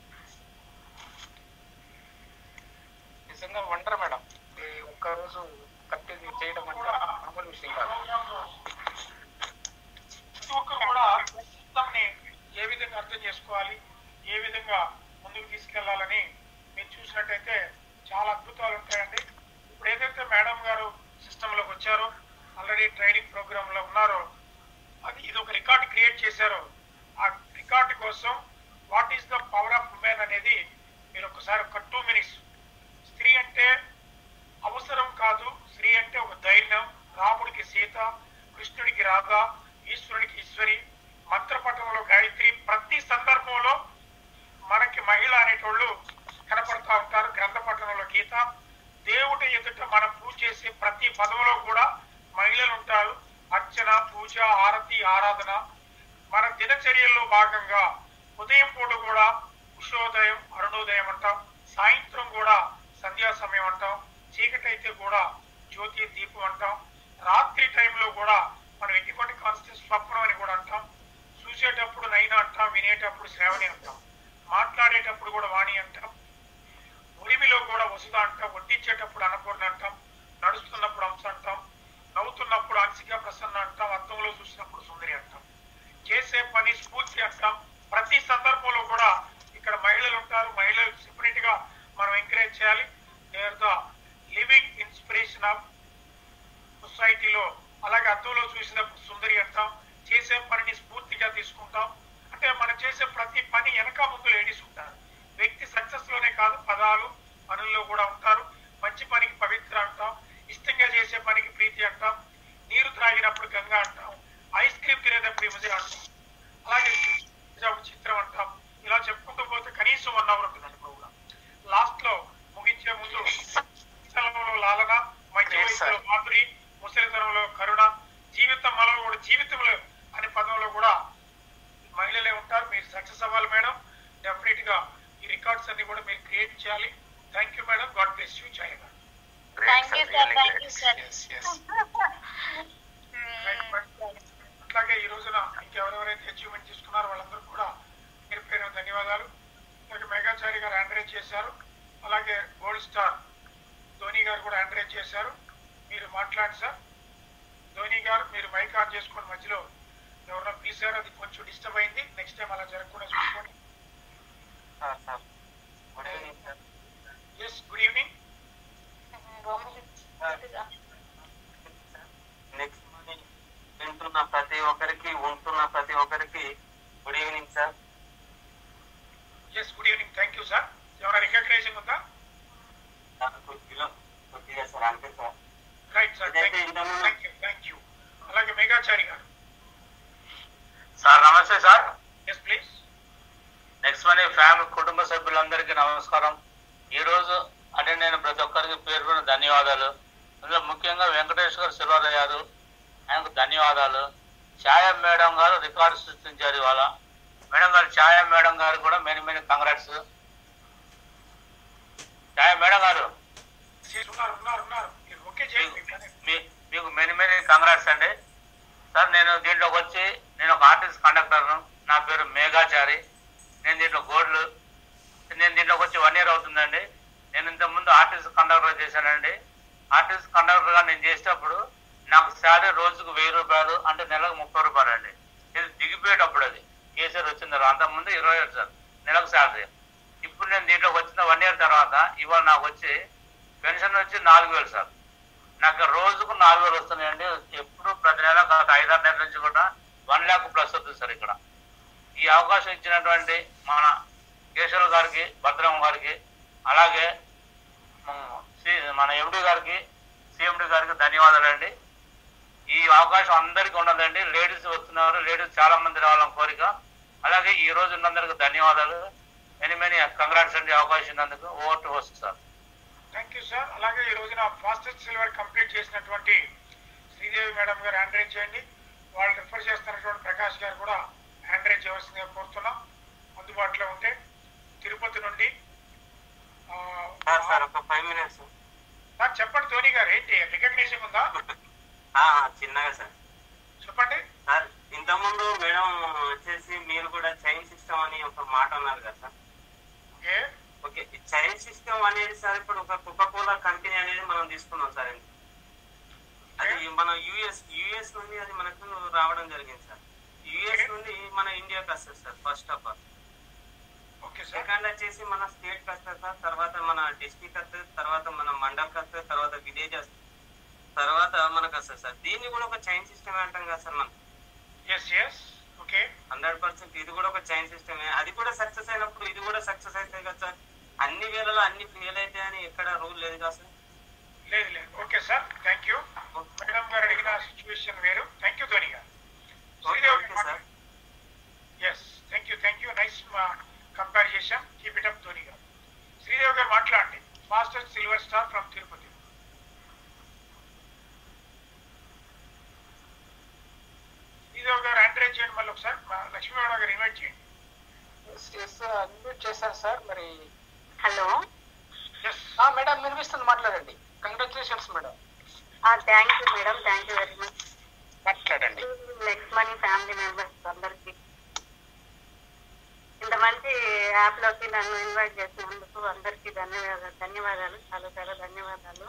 నిజంగా వండర్ మేడం ఈ ఒక్క రోజు కంటిన్యూ చేయడం అంటే మామూలు విషయం కాదు ప్రతి ఒక్కరు కూడా సిస్టమ్ ని ఏ విధంగా అర్థం చేసుకోవాలి ఏ విధంగా ముందుకు తీసుకెళ్లాలని మీరు చూసినట్టయితే చాలా అద్భుతాలు ఉంటాయండి ఇప్పుడు ఏదైతే మేడం గారు సిస్టమ్ లోకి వచ్చారో ఆల్రెడీ ట్రైనింగ్ ప్రోగ్రామ్ లో ఉన్నారో అది ఇది ఒక రికార్డ్ క్రియేట్ చేశారో ఆ రికార్డ్ కోసం what is the power of women అనేది మీరు ఒకసారి ఒక టూ మినిట్స్ స్త్రీ అంటే అవసరం కాదు స్త్రీ అంటే ఒక ధైర్యం రాముడికి సీత కృష్ణుడికి రాధ ఈశ్వరుడికి ఈశ్వరి మంత్రపటంలో గాయత్రి ప్రతి సందర్భంలో మనకి మహిళ అనేటోళ్ళు కనపడతా ఉంటారు గ్రంథ పట్టణంలో గీత దేవుడి ఎదుట మనం పూజ చేసే ప్రతి పదంలో కూడా మహిళలు ఉంటారు అర్చన పూజ ఆరతి ఆరాధన మన దినచర్యల్లో భాగంగా ఉదయం పూట కూడా ఉషోదయం అరుణోదయం అంటాం సాయంత్రం కూడా సంధ్యా సమయం అంటాం చీకటి అయితే కూడా జ్యోతి దీపం అంటాం రాత్రి టైంలో కూడా మనం ఎటువంటి కాన్స్టెన్స్ స్వప్నం అని కూడా అంటాం చూసేటప్పుడు నైనా అంటాం వినేటప్పుడు శ్రావణి అంటాం మాట్లాడేటప్పుడు కూడా వాణి అంటాం ఉరిమిలో కూడా వసుధ అంటాం వడ్డించేటప్పుడు అన్నపూర్ణ అంటాం నడుస్తున్నప్పుడు అంశ అంటాం నవ్వుతున్నప్పుడు అంశిగా ప్రసన్న అంటాం అర్థంలో చూసినప్పుడు సుందరి అంటాం చేసే పని స్ఫూర్తి అంటాం ప్రతి సందర్భంలో కూడా ఇక్కడ మహిళలు ఉంటారు మహిళలు సెపరేట్ గా మనం ఎంకరేజ్ చేయాలి they are the living inspiration of సొసైటీలో అలాగే అద్దంలో చూసినప్పుడు సుందరి అంటాం చేసే పనిని స్ఫూర్తిగా తీసుకుంటాం అంటే మనం చేసే ప్రతి పని వెనక ముందు లేడీస్ ఉంటారు వ్యక్తి సక్సెస్ లోనే కాదు పదాలు పనుల్లో కూడా ఉంటారు మంచి పనికి పవిత్ర అంటాం ఇష్టంగా చేసే పనికి ప్రీతి అంటాం నీరు త్రాగినప్పుడు గంగా అంటాం ఐస్ క్రీమ్ తినేటప్పుడు ఇమజే అంటాం అలాగే ఒక చిత్రం అంటాం ఇలా చెప్పుకుంటూ పోతే కనీసం వన్ అవర్ ఉంటుందండి ప్రోగ్రామ్ లాస్ట్ లో ముగించే ముందు స్థలంలో లాలన మధ్య Yes, sir. వయసులో మాధురి ముసలితనంలో కరుణ జీవితం మనలో కూడా జీవితంలో అనే పదంలో కూడా మహిళలే ఉంటారు మీరు సక్సెస్ అవ్వాలి మేడం డెఫినెట్ గా ఈ రికార్డ్స్ అన్ని కూడా మీరు క్రియేట్ చేయాలి thank you madam God bless you Jaya గారు thank you sir thank you sir yes yes అట్లాగే ఈ రోజున ఇంకెవరెవరైతే అచీవ్మెంట్ తీసుకున్నారో వాళ్ళందరూ కూడా పేరు పేరు ధన్యవాదాలు అలాగే మేఘాచారి గారు హ్యాండ్రేజ్ చేశారు అలాగే గోల్డ్ స్టార్ ధోని గారు కూడా హ్యాండ్రేజ్ చేశారు మీరు మాట్లాడి సార్ ధోని గారు మీరు మైక్ ఆన్ చేసుకొని మధ్యలో ఎవరన్నా పిలిచారు అది కొంచెం డిస్టర్బ్ అయింది నెక్స్ట్ టైం అలా జరగకుండా చూసుకోండి ఎస్ గుడ్ ఈవినింగ్ నెక్స్ట్ వింటున్న ప్రతి ఒక్కరికి ఉంటున్న ప్రతి ఒక్కరికి good evening sir yes good evening thank you sir ఎవరైనా రికగ్నైజింగ్ ఉందా నాకు కొద్దిగా కొద్దిగా సార్ అంతే సార్ సార్ ఇదైతే ఇంతకుముందు థ్యాంక్ యూ థ్యాంక్ యూ అలాగే మేఘాచారి గారు సార్ నమస్తే sir yes please Next money family కుటుంబ సభ్యులందరికీ నమస్కారం ఈ రోజు అటెండ్ అయిన ప్రతి ఒక్కరికి పేరు పేరు ధన్యవాదాలు అందులో ముఖ్యంగా వెంకటేష్ గారు సిల్వర్ అయ్యారు ఆయనకు ధన్యవాదాలు ఛాయ మేడం గారు రికార్డు సృష్టించారు ఇవాళ మేడం గారు ఛాయ మేడం గారు కూడా many many congrats Chaya madam గారు ఉన్నారు ఉన్నారు ఉన్నారు మీరు ఓకే చేయండి మీ- మీకు మెనీ మెనీ కంగ్రాట్స్ అండి సార్ నేను దీంట్లోకి వచ్చి నేను ఒక ఆర్టిస్ట్ కండక్టర్ను నా పేరు మేఘాచారి నేను దీంట్లో గోల్డ్ నేను దీంట్లోకి వచ్చి వన్ ఇయర్ అవుతుందండి నేను ఇంతకుముందు ఆర్టిస్ట్ కండక్టర్ చేశానండి ఆర్టిస్ట్ కండక్టర్గా నేను చేసేటప్పుడు నాకు శాలరీ రోజుకు వెయ్యి రూపాయలు అంటే నెలకు ముప్పై రూపాయలు అండి ఇది దిగిపోయేటప్పుడు అది కేసీఆర్ వచ్చిన తర్వాత అంతకుముందు ఇరవై ఏడు సార్ నెలకు శాలరీ ఇప్పుడు నేను దీంట్లోకి వచ్చిన వన్ ఇయర్ తర్వాత ఇవాళ నాకు వచ్చి పెన్షన్ వచ్చి నాలుగు వేలు సార్ నాకు రోజుకు నాలుగు వేలు వస్తున్నాయండి ఎప్పుడు ప్రతి నెల గత ఐదారు నెలల నుంచి కూడా వన్ ల్యాక్ ప్లస్ వస్తుంది సార్ ఇక్కడ ఈ అవకాశం ఇచ్చినటువంటి మన కేశవ్ గారికి భద్రం గారికి అలాగే మ- సి- మన ఎండి గారికి సిఎండి గారికి ధన్యవాదాలండి ఈ అవకాశం అందరికీ ఉన్నదండి లేడీస్ వస్తున్నారు లేడీస్ చాలా మంది రావాలని కోరిక అలాగే ఈ రోజు ఉన్నందరికి ధన్యవాదాలు మెనీ మెనీ కంగ్రాట్స్ అండి అవకాశం ఇచ్చినందుకు ఓవర్ టు వస్తుంది సార్ థ్యాంక్ యూ సార్ అలాగే ఈ రోజున ఫాస్టెస్ట్ సిల్వర్ కంప్లీట్ చేసినటువంటి శ్రీదేవి మేడం గారు హ్యాండ్ రైజ్ చేయండి వాళ్ళు రిఫర్ చేస్తున్నటువంటి ప్రకాష్ గారు కూడా హ్యాండ్ రైజ్ చేయవలసిందిగా కోరుతున్నాం అందుబాటులో ఉంటే తిరుపతి నుండి ఆ, సార్ సార్ ఒక ఫైవ్ మినిట్స్ సార్ చెప్పండి ధోని గారు ఏంటి రికగ్నిషన్ ఉందా చిన్నగా సార్ చెప్పండి సార్ ఇంతకుముందు మేడం వచ్చేసి మీరు కూడా చైన్ సిస్టమ్ అని ఒక మాట అన్నారు కదా సార్ ఓకే ఓకే ఈ చైన్ సిస్టమ్ అనేది సార్ ఇప్పుడు ఒక కోకా కోలా కంపెనీ అనేది మనం తీసుకున్నాం సార్ అది మన యుఎస్ యుఎస్ నుండి అది మనకు రావడం జరిగింది సార్ యుఎస్ నుండి మన ఇండియాకి వస్తుంది sir first of all okay sir second వచ్చేసి మన స్టేట్ వస్తుంది సార్ తర్వాత మన డిస్ట్రిక్ట్ వస్తుంది తర్వాత మన మండల్కి వస్తుంది తర్వాత విలేజ్ వస్తుంది తర్వాత మనకు వస్తుంది సార్ దీన్ని కూడా ఒక చైన్ సిస్టమ్ అంటాం కదా సార్ మనం yes yes okay hundred percent ఇది కూడా ఒక చైన్ సిస్టమే అది కూడా సక్సెస్ అయినప్పుడు ఇది కూడా సక్సెస్ అవుతాయి కదా సార్ అన్ని వేళలో అన్ని ఫెయిల్ అయితే అని ఎక్కడ రూల్ లేదు కదా సార్ లేదు లేదు okay sir thank you madam గారు అడిగిన సిచ్యువేషన్ వేరు థ్యాంక్ యూ ధోని గారు okay okay sir yes thank you thank you nice compare చేశాం కీప్ ఇట్ అప్ ధోని గారు శ్రీదేవి గారు మాట్లాడండి fastest silver star from Tirupati Sridevi గారు ఎంకరేజ్ చేయండి మళ్ళీ ఒకసారి మా లక్ష్మీనారాయణ గారు ఇన్వైట్ చేయండి అన్మ్యూట్ చేశారు సార్ మరి హలో ఎస్ మేడం వినిపిస్తుంది మాట్లాడండి congratulations madam thank you madam thank you very much మాట్లాడండి నెక్స్ట్ మనీ ఫ్యామిలీ మెంబర్స్ అందరికి ఇంత మంచి యాప్ లోకి నన్ను ఇన్వైట్ చేసినందుకు అందరికి ధన్యవాదాలు ధన్యవాదాలు చాలా చాలా ధన్యవాదాలు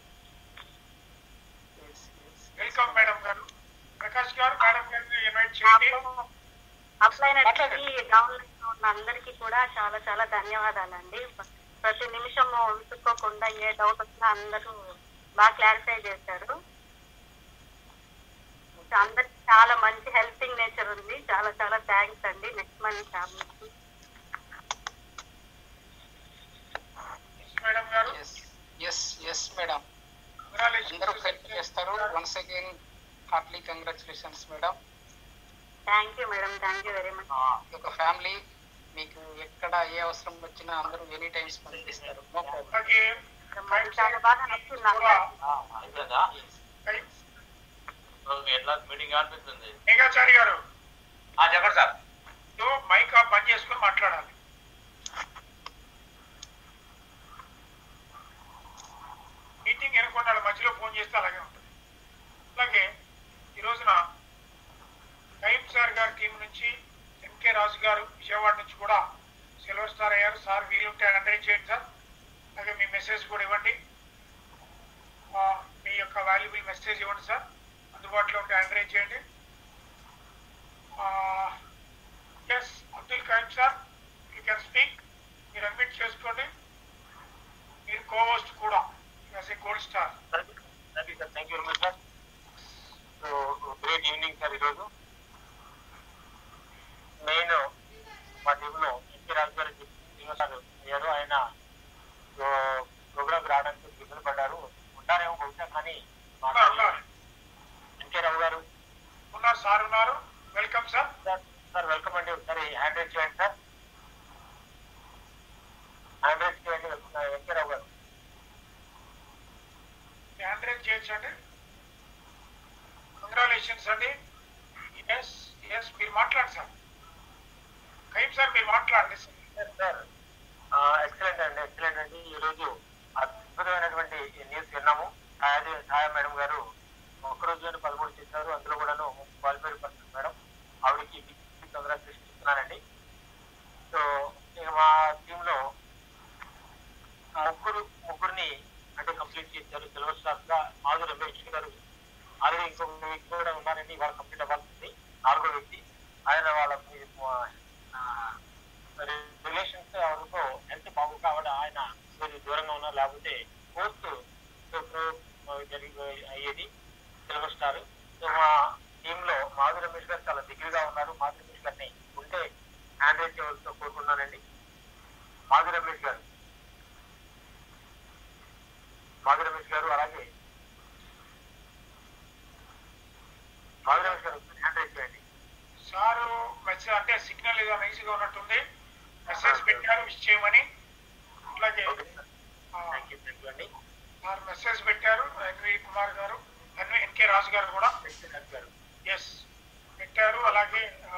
వెల్కమ్ మేడం గారు ప్రకాష్ గారు మేడం గారిని ఇన్వైట్ చేయండి అప్లైన్ డౌన్లైన్ లో ఉన్న అందరికీ కూడా చాలా చాలా ధన్యవాదాలండి ప్రతి నిమిషం విసుక్కోకుండా ఏ డౌట్ వచ్చినా అందరూ బాగా క్లారిఫై చేశారు అందరికి చాలా మంచి హెల్పింగ్ నేచర్ ఉంది చాలా చాలా థ్యాంక్స్ అండి నెక్స్ట్ మనీ ఫ్యామిలీకి మేడం గారు yes yes yes madam Congratulations. అందరూ హెల్ప్ చేస్తారు once again heartly congratulations madam thank you madam thank you very much ఒక ఫ్యామిలీ మీకు ఎక్కడ ఏ అవసరం వచ్చినా అందరూ ఎనీ టైం స్పందిస్తారు నో ప్రాబ్లం అలాగే మాకు చాలా బాగా నచ్చింది కూడా అయిపోయిందా ఎట్లా మీటింగ్ అనిపిస్తుంది మేఘాచారి గారు ఆ, చెప్పండి సార్ సో మైక్ ఆఫ్ బంద్ చేసుకుని మాట్లాడాలి మీటింగ్ ఎనుకున్న మధ్యలో ఫోన్ చేస్తే అలాగే ఉంటుంది అలాగే ఈ రోజున కయీం సార్ గారి టీం నుంచి ఎంకే రాజు గారు విజయవాడ నుంచి కూడా సిల్వర్ స్టార్ అయ్యారు సార్ వీలుంటే ఎంకరేజ్ చేయండి సార్ అలాగే మీ మెసేజ్ కూడా ఇవ్వండి ఆ, మీ యొక్క వాల్యుబుల్ మెసేజ్ ఇవ్వండి సార్ అందుబాటులో ఉంటే ఎంకరేజ్ చేయండి yes Abdul Kareem sir you can speak మీరు అడ్మిట్ చేసుకోండి మీరు కోవోస్ట్ కూడా as a gold star thank you sir thank you very much sir so great evening sir ఈరోజు మెయిన్ మా టీంలో ఎన్టీ రాజు గారు సార్ అయ్యారు ఆయన ప్రోగ్రామ్ రావడానికి ఇబ్బంది పడ్డారు ఉంటారేమో బహుశా కానీ ఉన్నారు ఉన్నారు ఎన్కే రావు గారు ఉన్నారు సార్ ఉన్నారు welcome sir sir sir welcome అండి ఒకసారి హ్యాండ్ రైజ్ చేయండి సార్ హ్యాండ్ రైజ్ చేయండి ఎన్కే రావు గారు హ్యాండ్ రైజ్ చేయొచ్చు అండి కంగ్రాచులేషన్స్ అండి ఎస్ ఎస్ మీరు మాట్లాడండి సార్ కైం సార్ మీరు మాట్లాడండి సార్ సార్ ఎక్సలెంట్ అండి ఎక్సలెంట్ అండి ఈరోజు అద్భుతమైనటువంటి న్యూస్ విన్నాము ఛాయా ఛాయా మేడం గారు ఒక్కరోజు పదమూడు చేశారు అందులో కూడాను క్వాలిఫైడ్ పర్సన్ మేడం ఆవిడకి కంగ్రాచులేషన్ ఇస్తున్నానండి సో ఇక మా టీంలో ముగ్గురు ముగ్గురిని అంటే కంప్లీట్ చేశారు సిల్వర్ స్టార్ గా మాధు రమేష్ గారు ఆల్రెడీ ఇంకొక వ్యక్తి కూడా ఉన్నారండి ఇవాళ కంప్లీట్ అవ్వాల్సింది నాలుగో వ్యక్తి ఆయన వాళ్ళ రిలేషన్స్ ఎవరితో హెల్త్ బాగుగా ఆవిడ ఆయన కొద్దిగా దూరంగా ఉన్నారు లేకపోతే పోస్ట్ జరిగి అయ్యేది సిల్వర్ స్టార్ సో మా టీమ్ లో మాధు రమేష్ గారు చాలా దగ్గరగా ఉన్నారు మాధు రమేష్ గారిని ఉంటే హ్యాండ్ రైజ్ చేయవలసిన కోరుకున్నానండి మాధు రమేష్ గారు మాధు రమేష్ గారు అలాగే మాధు రమేష్ గారు హ్యాండ్ రైజ్ చేయండి సారు మెసేజ్ అంటే సిగ్నల్ ఏదో నైస్ గా ఉన్నట్టుంది మెసేజ్ పెట్టారు విష్ చేయమని అట్లాగే థ్యాంక్ యూ థ్యాంక్ యూ అండి సార్ మెసేజ్ పెట్టారు ఎన్వి కుమార్ గారు ఎన్వి ఎన్కే రాజు గారు కూడా గారు ఎస్ పెట్టారు అలాగే ఆ,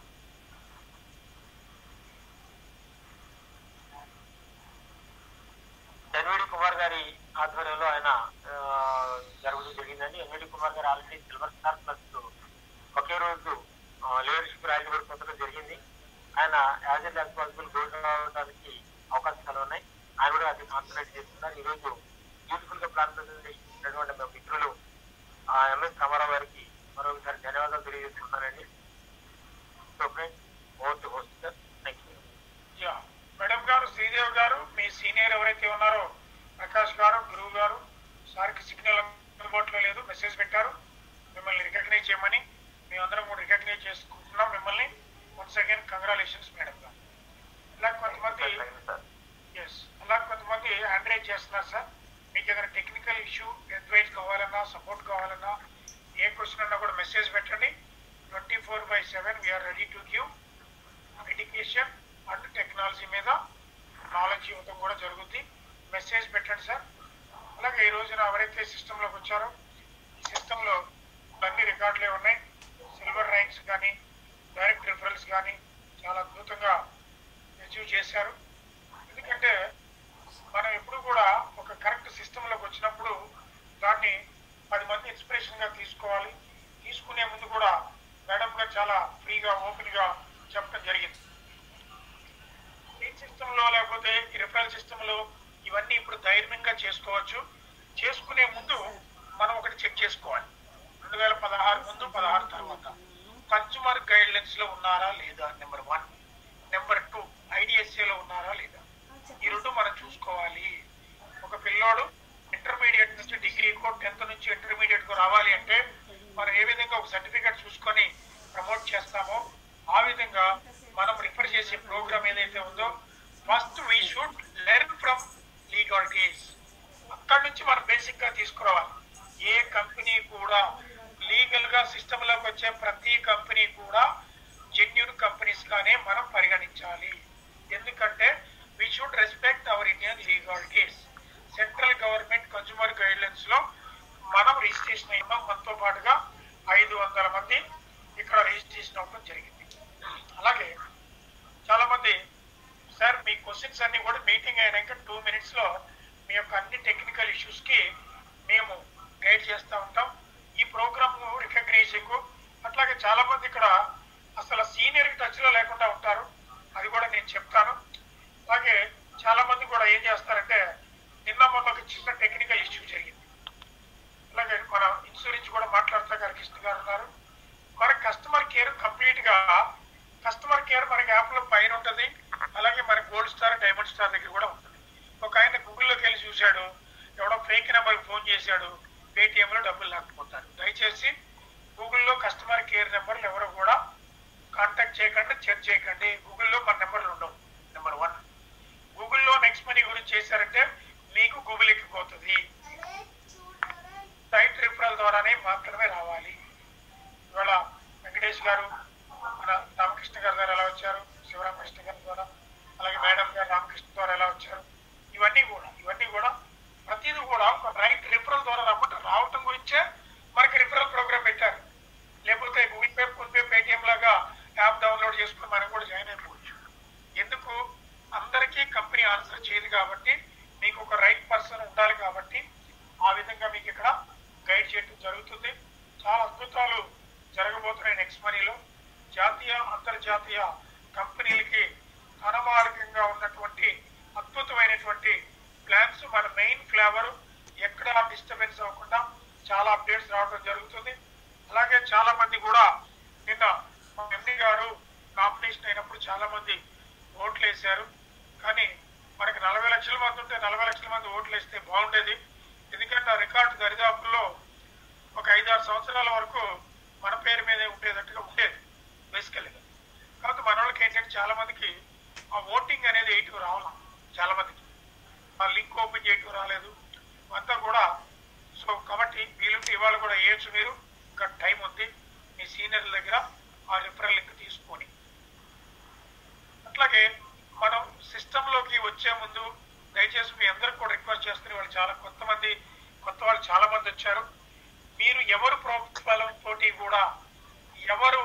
ఎన్విడి కుమార్ గారి ఆధ్వర్యంలో ఆయన ఆ, జరగడం జరిగిందండి ఎన్విడి కుమార్ గారు ఆల్రెడీ సిల్వర్ స్టార్ ప్లస్ ఒకే రోజు లీడర్షిప్ ర్యాంక్ కూడా పొందడం జరిగింది ఆయన యాజ్ ఎ రెస్పాన్సిబుల్ గోల్డ్ రావడానికి అవకాశాలు ఉన్నాయి ఆయన కూడా అది కాన్సన్ట్రేట్ చేస్తున్నారు ఈ రోజు బ్యూటిఫుల్ గా ప్లాన్ ప్రజెంటేషన్ ఇచ్చినటువంటి మా మిత్రులు ఆ ఎంఎస్ రామారావు గారికి మరొకసారి ధన్యవాదాలు తెలియజేస్తున్నానండి so friends over to host sir thank you yeah madam గారు శ్రీదేవ్ గారు మీ సీనియర్ ఎవరైతే ఉన్నారో ప్రకాష్ గారు గురువు గారు సార్కి సిగ్నల్ అందుబాటులో లేదు మెసేజ్ పెట్టారు మిమ్మల్ని రికగ్నైజ్ చేయమని మేమందరం కూడా రికగ్నైజ్ చేసుకుంటున్నాం మిమ్మల్ని వన్స్ అగైన్ కంగ్రాచులేషన్స్ మేడం గారు ఇలా కొంతమంది ఎస్ అలా కొంతమంది హ్యాండ్ రైజ్ చేస్తున్నారు సార్ మీకు ఏదైనా టెక్నికల్ ఇష్యూ అడ్వైస్ కావాలన్నా సపోర్ట్ కావాలన్నా ఏ క్వశ్చన్ అన్నా కూడా మెసేజ్ పెట్టండి twenty four by seven we're ready to give education and technology మీద నాలెడ్జ్ ఇవ్వడం కూడా జరుగుద్ది మెసేజ్ పెట్టండి సార్ అలాగే ఈ రోజున ఎవరైతే సిస్టంలోకి వచ్చారో ఈ సిస్టంలో అన్ని రికార్డులే ఉన్నాయి సిల్వర్ ర్యాంక్స్ కానీ డైరెక్ట్ రిఫరల్స్ కానీ చాలా అద్భుతంగా అచీవ్ చేశారు ఎందుకంటే మనం ఎప్పుడు కూడా ఒక కరెక్ట్ సిస్టంలోకి వచ్చినప్పుడు దాన్ని పది మంది ఇన్స్పిరేషన్ గా తీసుకోవాలి తీసుకునే ముందు కూడా మేడం గారు చాలా ఫ్రీగా ఓపెన్ గా చెప్పడం జరిగింది స్టేట్ సిస్టమ్ లో లేకపోతే రిఫరల్ సిస్టమ్ లో ఇవన్నీ ఇప్పుడు ధైర్యంగా చేసుకోవచ్చు చేసుకునే ముందు మనం ఒకటి చెక్ చేసుకోవాలి రెండు వేల పదహారు ముందు పదహారు తర్వాత కన్స్యూమర్ గైడ్ లైన్స్ లో ఉన్నారా లేదా నెంబర్ వన్ నెంబర్ టూ ఐడిఎస్ఏ లో ఉన్నారా లేదా ఈ రెండు మనం చూసుకోవాలి ఒక పిల్లోడు ఇంటర్మీడియట్ నుంచి డిగ్రీకో టెన్త్ నుంచి ఇంటర్మీడియట్ కు రావాలి అంటే మనం ఏ విధంగా ఒక సర్టిఫికెట్ చూసుకొని ప్రమోట్ చేస్తామో ఆ విధంగా మనం రిఫర్ చేసే ప్రోగ్రామ్ ఏదైతే ఉందో first we should learn from legalities అక్కడి నుంచి మనం బేసిక్ గా తీసుకురావాలి ఏ కంపెనీ కూడా లీగల్ గా సిస్టమ్ లోకి వచ్చే ప్రతి కంపెనీ కూడా జెన్యున్ కంపెనీస్ గానే మనం పరిగణించాలి ఎందుకంటే we should respect our Indian legalities central government consumer guidelines లో మనం రిజిస్ట్రేషన్ అయినాం మనతో పాటుగా ఐదు వందల మంది ఇక్కడ రిజిస్ట్రేషన్ అవ్వడం జరిగింది అలాగే చాలా మంది సార్ మీ క్వశ్చన్స్ అన్ని కూడా మీటింగ్ అయినాక టూ మినిట్స్ లో మీ యొక్క అన్ని టెక్నికల్ ఇష్యూస్ కి మేము గైడ్ చేస్తూ ఉంటాం ఈ ప్రోగ్రామ్ రికగ్నైజింగ్ అట్లాగే చాలా మంది ఇక్కడ అసలు సీనియర్ టచ్ లో లేకుండా ఉంటారు అది కూడా నేను చెప్తాను అలాగే చాలా మంది కూడా ఏం చేస్తారంటే నిన్న మొన్న ఒక చిన్న టెక్నికల్ ఇష్యూ జరిగింది అలాగే మన ఇన్సూరెన్స్ కూడా మాట్లాడుతా గారు కృష్ణ గారు ఉన్నారు మన కస్టమర్ కేర్ కంప్లీట్ గా కస్టమర్ కేర్ మనకి యాప్ లో పైన ఉంటది అలాగే మన గోల్డ్ స్టార్ డైమండ్ స్టార్ దగ్గర కూడా ఉంటుంది ఒక ఆయన గూగుల్లోకి వెళ్ళి చూశాడు ఎవడో ఫేక్ నెంబర్ ఫోన్ చేశాడు పేటిఎం లో డబ్బులు లాక్కుపోతారు దయచేసి గూగుల్లో కస్టమర్ కేర్ నెంబర్లు ఎవరు కూడా కాంటాక్ట్ చేయకండి చెక్ చేయకండి గూగుల్లో మన నెంబర్లు ఉండవు నెంబర్ వన్ గూగుల్లో నెక్స్ట్ మనీ గురించి చేశారంటే మీకు గూగుల్ ఎక్కిపోతుంది సైట్ రిఫర్ మాత్రమే రావాలి ఇవాళ వెంకటేష్ గారు మన రామకృష్ణ గారి ద్వారా ఎలా వచ్చారు శివరామకృష్ణ గారి ద్వారా అలాగే మేడం గారు రామకృష్ణ ద్వారా ఎలా వచ్చారు ఇవన్నీ కూడా ఇవన్నీ కూడా ప్రతిదీ కూడా ఒక రైట్ రిఫరల్ ద్వారా రాకుండా రావటం గురించే మనకి రిఫరల్ ప్రోగ్రామ్ పెట్టారు లేకపోతే Google Pay PhonePe Paytm లాగా యాప్ డౌన్లోడ్ చేసుకుని మనం కూడా జాయిన్ అయిపోవచ్చు ఎందుకు అందరికీ కంపెనీ ఆన్సర్ చేయదు కాబట్టి మీకు ఒక రైట్ పర్సన్ ఉండాలి కాబట్టి ఆ విధంగా మీకు ఇక్కడ గైడ్ చేయడం జరుగుతుంది చాలా అద్భుతాలు జరగబోతున్నాయి నెక్స్ట్ మనీలో జాతీయ అంతర్జాతీయ కంపెనీలకి అనమారకంగా ఉన్నటువంటి అద్భుతమైనటువంటి ప్లాన్స్ మన మెయిన్ ఫ్లేవర్ ఎక్కడ డిస్టర్బెన్స్ అవ్వకుండా చాలా అప్డేట్స్ రావడం జరుగుతుంది అలాగే చాలా మంది కూడా నిన్న మా ఎండి గారు నామినేషన్ అయినప్పుడు చాలా మంది ఓట్లు వేశారు కానీ మనకి నలభై లక్షల మంది ఉంటే నలభై లక్షల మంది ఓట్లు వేస్తే బాగుండేది ఎందుకంటే ఆ రికార్డు దరిదాపుల్లో ఒక ఐదారు సంవత్సరాల వరకు మన పేరు మీదే ఉండేటట్టుగా ఉండేది బేసికల్గా కాబట్టి మన వాళ్ళకి ఏంటంటే చాలా మందికి ఆ ఓటింగ్ అనేది ఎయిట్కి రావాల చాలా మందికి ఆ లింక్ ఓపెన్ చేయటం రాలేదు అంతా కూడా సో కాబట్టి వీలుంటే ఇవాళ కూడా వేయచ్చు మీరు ఇంకా టైం ఉంది మీ సీనియర్ల దగ్గర ఆ రిఫరల్ లింక్ తీసుకొని అట్లాగే మనం సిస్టంలోకి వచ్చే ముందు దయచేసి మీ అందరికి కూడా రిక్వెస్ట్ చేస్తున్న వాళ్ళు చాలా కొంతమంది కొత్త వాళ్ళు చాలా మంది వచ్చారు మీరు ఎవరు ప్రోత్సాహం తోటి కూడా ఎవరు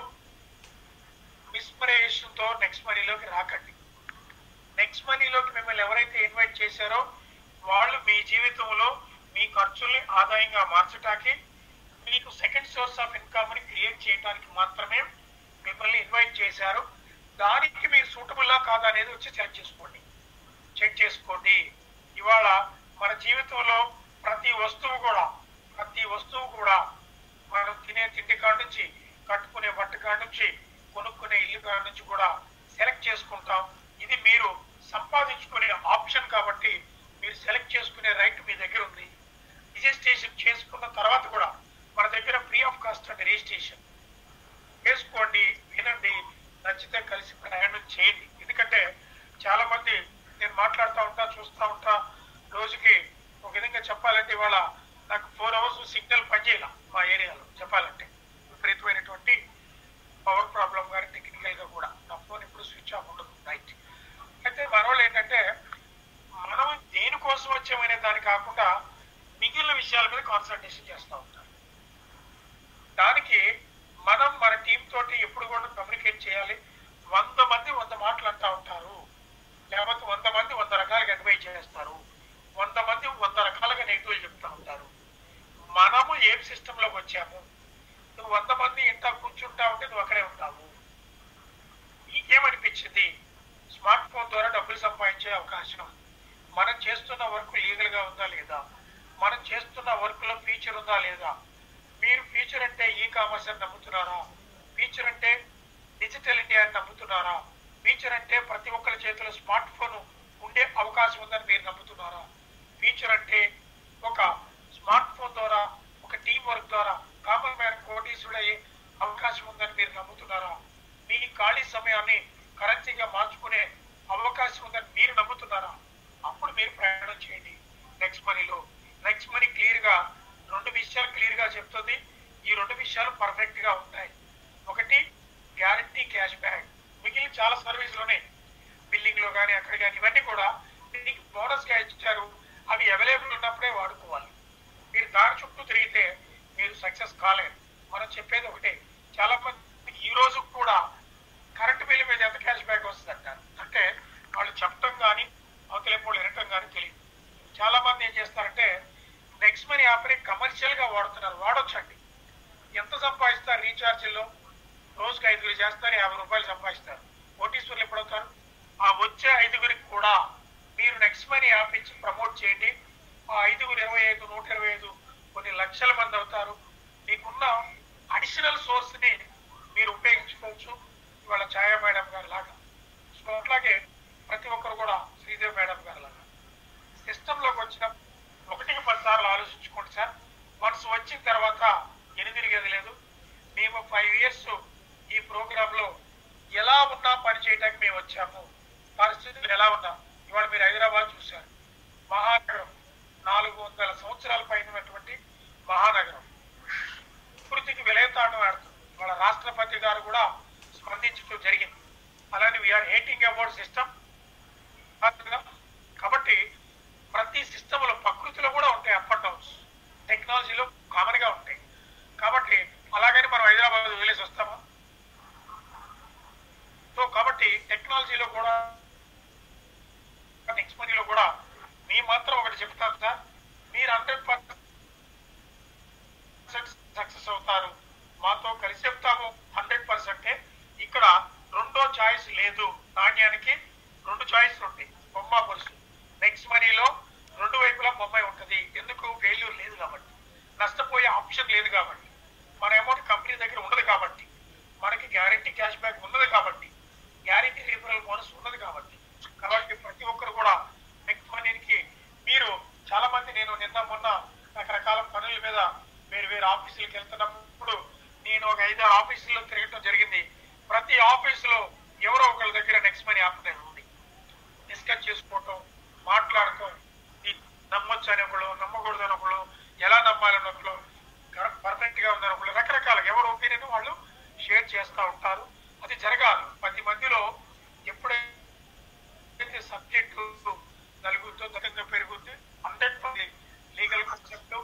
మిస్పరేషన్ తో నెక్స్ట్ మనీలోకి రాకండి నెక్స్ట్ మనీలోకి మిమ్మల్ని ఎవరైతే ఇన్వైట్ చేశారో వాళ్ళు మీ జీవితంలో మీ ఖర్చుల్ని ఆదాయంగా మార్చటానికి మీకు సెకండ్ సోర్స్ ఆఫ్ ఇన్కమ్ ని క్రియేట్ చేయడానికి మాత్రమే మిమ్మల్ని ఇన్వైట్ చేశారు దానికి మీరు సూటబుల్లా కాదా అనేది వచ్చి చెక్ చేసుకోండి చెక్ చేసుకోండి ఇవాళ మన జీవితంలో ప్రతి వస్తువు కూడా ప్రతి వస్తువు కూడా మనం తినే తిండి కాడ నుంచి కట్టుకునే బట్ట కాడ నుంచి కొనుక్కునే ఇల్లు కాడ నుంచి కూడా సెలెక్ట్ చేసుకుంటాం ఇది మీరు సంపాదించుకునే ఆప్షన్ కాబట్టి మీరు సెలెక్ట్ చేసుకునే రైట్ మీ దగ్గర ఉంది రిజిస్ట్రేషన్ చేసుకున్న తర్వాత కూడా మన దగ్గర free of cost and registration చేసుకోండి వినండి నచ్చితే కలిసి ప్రయాణం చేయండి ఎందుకంటే చాలా మంది నేను మాట్లాడుతూ ఉంటా చూస్తూ ఉంటా రోజుకి ఒక విధంగా చెప్పాలంటే ఇవాళ నాకు ఫోర్ అవర్స్ సిగ్నల్ పనిచేయాల మా ఏరియాలో చెప్పాలంటే విపరీతమైనటువంటి పవర్ ప్రాబ్లం కానీ టెక్నికల్ గా కూడా నా ఫోన్ ఇప్పుడు స్విచ్ ఆఫ్ ఉండదు రైట్ అయితే మనోళ్ళు ఏంటంటే మనం దేనికోసం వచ్చామనే దాని కాకుండా మిగిలిన విషయాల మీద కాన్సన్ట్రేషన్ చేస్తూ ఉంటారు దానికి మనం మన టీం తోటి ఎప్పుడు కూడా కమ్యూనికేట్ చేయాలి వంద మంది వంద మాటలు అంటూ ఉంటారు లేకపోతే వంద మంది వంద రకాలుగా అడ్వైజ్ చేస్తారు వంద మంది వంద రకాలుగా నెగిటివ్ చెప్తా ఉంటారు మనము ఏం సిస్టమ్ లోకి వచ్చాము నువ్వు వంద మంది ఇంట కూర్చుంటా ఉంటే నువ్వు అక్కడే ఉంటావు నీకేమనిపించింది స్మార్ట్ ఫోన్ ద్వారా డబ్బులు సంపాదించే అవకాశం మనం చేస్తున్న వర్క్ లీగల్ గా ఉందా లేదా మనం చేస్తున్న వర్క్ లో ఫీచర్ ఉందా లేదా మీరు ఫ్యూచర్ అంటే ఈ కామర్స్ అని నమ్ముతున్నారా ఫ్యూచర్ అంటే డిజిటల్ ఇండియా అని నమ్ముతున్నారా ఫ్యూచర్ అంటే ప్రతి ఒక్కరి చేతిలో స్మార్ట్ ఫోన్ ఉండే అవకాశం ఉందని మీరు నమ్ముతున్నారా ఫ్యూచర్ అంటే ఒక స్మార్ట్ ఫోన్ ద్వారా ఒక టీం వర్క్ ద్వారా కామన్ మ్యాన్ కోటీసుడయ్యే అవకాశం ఉందని మీరు నమ్ముతున్నారా మీ ఖాళీ సమయాన్ని కరెన్సీగా మార్చుకునే అవకాశం ఉందని మీరు నమ్ముతున్నారా అప్పుడు మీరు ప్రయాణం చేయండి నెక్స్ట్ మనీలో నెక్స్ట్ మనీ క్లియర్ గా రెండు విషయాలు క్లియర్ గా చెప్తుంది ఈ రెండు విషయాలు పర్ఫెక్ట్ గా ఉంటాయి ఒకటి గ్యారంటీ క్యాష్ బ్యాక్ మిగిలిన చాలా సర్వీసులు ఉన్నాయి బిల్లింగ్ లో కానీ అక్కడ కానీ ఇవన్నీ కూడా మీకు బోనస్ గా ఇచ్చారు అవి అవైలబుల్ ఉన్నప్పుడే వాడుకోవాలి మీరు దాని చుట్టూ తిరిగితే మీరు సక్సెస్ కాలేరు మనం చెప్పేది ఒకటే చాలా మంది ఈ రోజు కూడా కరెంట్ బిల్లు మీద ఎంత క్యాష్ బ్యాక్ వస్తుంది అంటారు అంటే వాళ్ళు చెప్పడం కానీ అవతల వాళ్ళు వినటం కానీ తెలియదు చాలా మంది ఏం చేస్తారంటే నెక్స్ట్ మనీ యాప్ని కమర్షియల్ గా వాడుతున్నారు వాడొచ్చండి ఎంత సంపాదిస్తారు రీఛార్జ్లో రోజుకి ఐదుగురు చేస్తారు యాభై రూపాయలు సంపాదిస్తారు కోటీశ్వర్లు ఎప్పుడవుతారు ఆ వచ్చే ఐదుగురికి కూడా మీరు నెక్స్ట్ మనీ యాప్ ఇచ్చి ప్రమోట్ చేయండి ఆ ఐదుగురు ఇరవై ఐదు నూట ఇరవై ఐదు కొన్ని లక్షల మంది అవుతారు మీకున్న అడిషనల్ సోర్స్ ని మీరు ఉపయోగించుకోవచ్చు ఇవాళ ఛాయా మేడం గారి లాగా సో అట్లాగే ప్రతి ఒక్కరు కూడా శ్రీదేవి మేడం గారి లాగా సిస్టంలోకి వచ్చిన ఒకటికి పది సార్లు ఆలోచించుకోండి సార్ వన్స్ వచ్చిన తర్వాత ఎనిమిది లేదు మేము ఫైవ్ ఇయర్స్ ఈ ప్రోగ్రామ్ లో ఎలా ఉన్నా పని చేయడానికి మేము వచ్చాము పరిస్థితులు ఎలా ఉన్నా ఇవాళ మీరు హైదరాబాద్ చూశారు మహానగరం నాలుగు వందల సంవత్సరాల పైనటువంటి మహానగరం అవర్ సిస్టమ్ కాబట్టి ప్రతి సిస్టంలో ప్రకృతిలో కూడా ఉంటాయి అప్ అండ్ డౌన్స్ టెక్నాలజీలో కామన్ గా ఉంటాయి కాబట్టి అలాగని మనం హైదరాబాద్ వదిలేసి వస్తామా సో కాబట్టి టెక్నాలజీలో కూడా నెక్స్ట్ మనీలో కూడా మీ మాత్రం ఒకటి చెప్తాను సార్ మీరు హండ్రెడ్ పర్సెంట్ సక్సెస్ అవుతారు మాతో కలిసి చెప్తాము హండ్రెడ్ పర్సెంటే ఇక్కడ రెండో చాయిస్ లేదు నాణ్యానికి రెండు చాయిస్ ఉంటాయి బొమ్మ పురుషు నెక్స్ట్ మనీలో రెండు వైపులా బొమ్మాయి ఉంటుంది ఎందుకు ఫెయిల్యూర్ లేదు కాబట్టి నష్టపోయే ఆప్షన్ లేదు కాబట్టి మన అమౌంట్ కంపెనీ దగ్గర ఉండదు కాబట్టి మనకి గ్యారంటీ క్యాష్ బ్యాక్ ఉన్నది కాబట్టి గ్యారంటీ రీఫరల్ బోనస్ ఉన్నది కాబట్టి కాబట్టి ప్రతి ఒక్కరు కూడా నెక్స్ట్ మనీకి మీరు చాలా మంది నేను నిన్న మొన్న రకరకాల పనుల మీద వేరు వేరు ఆఫీసులకు వెళ్తున్నప్పుడు నేను ఒక ఐదారు ఆఫీసుల్లో తిరగటం జరిగింది ప్రతి ఆఫీసులో ఎవరో ఒకళ్ళ దగ్గర నెక్స్ట్ మనీ యాప్ అనేది ఉంది డిస్కస్ చేసుకోవటం మాట్లాడటం ఈ నమ్మొచ్చు అని ఒకళ్ళు నమ్మకూడదు అని ఒకళ్ళు ఎలా నమ్మాలని ఒకళ్ళు పర్ఫెక్ట్ గా ఉందని ఒకళ్ళు రకరకాల ఎవరు ఒపీనియన్ వాళ్ళు షేర్ చేస్తూ ఉంటారు అది జరగాలి పది మందిలో ఎప్పుడైతే సబ్జెక్టు నలుగురితో దట్టంగా పెరుగుద్ది హండ్రెడ్ మంది లీగల్ కాన్సెప్ట్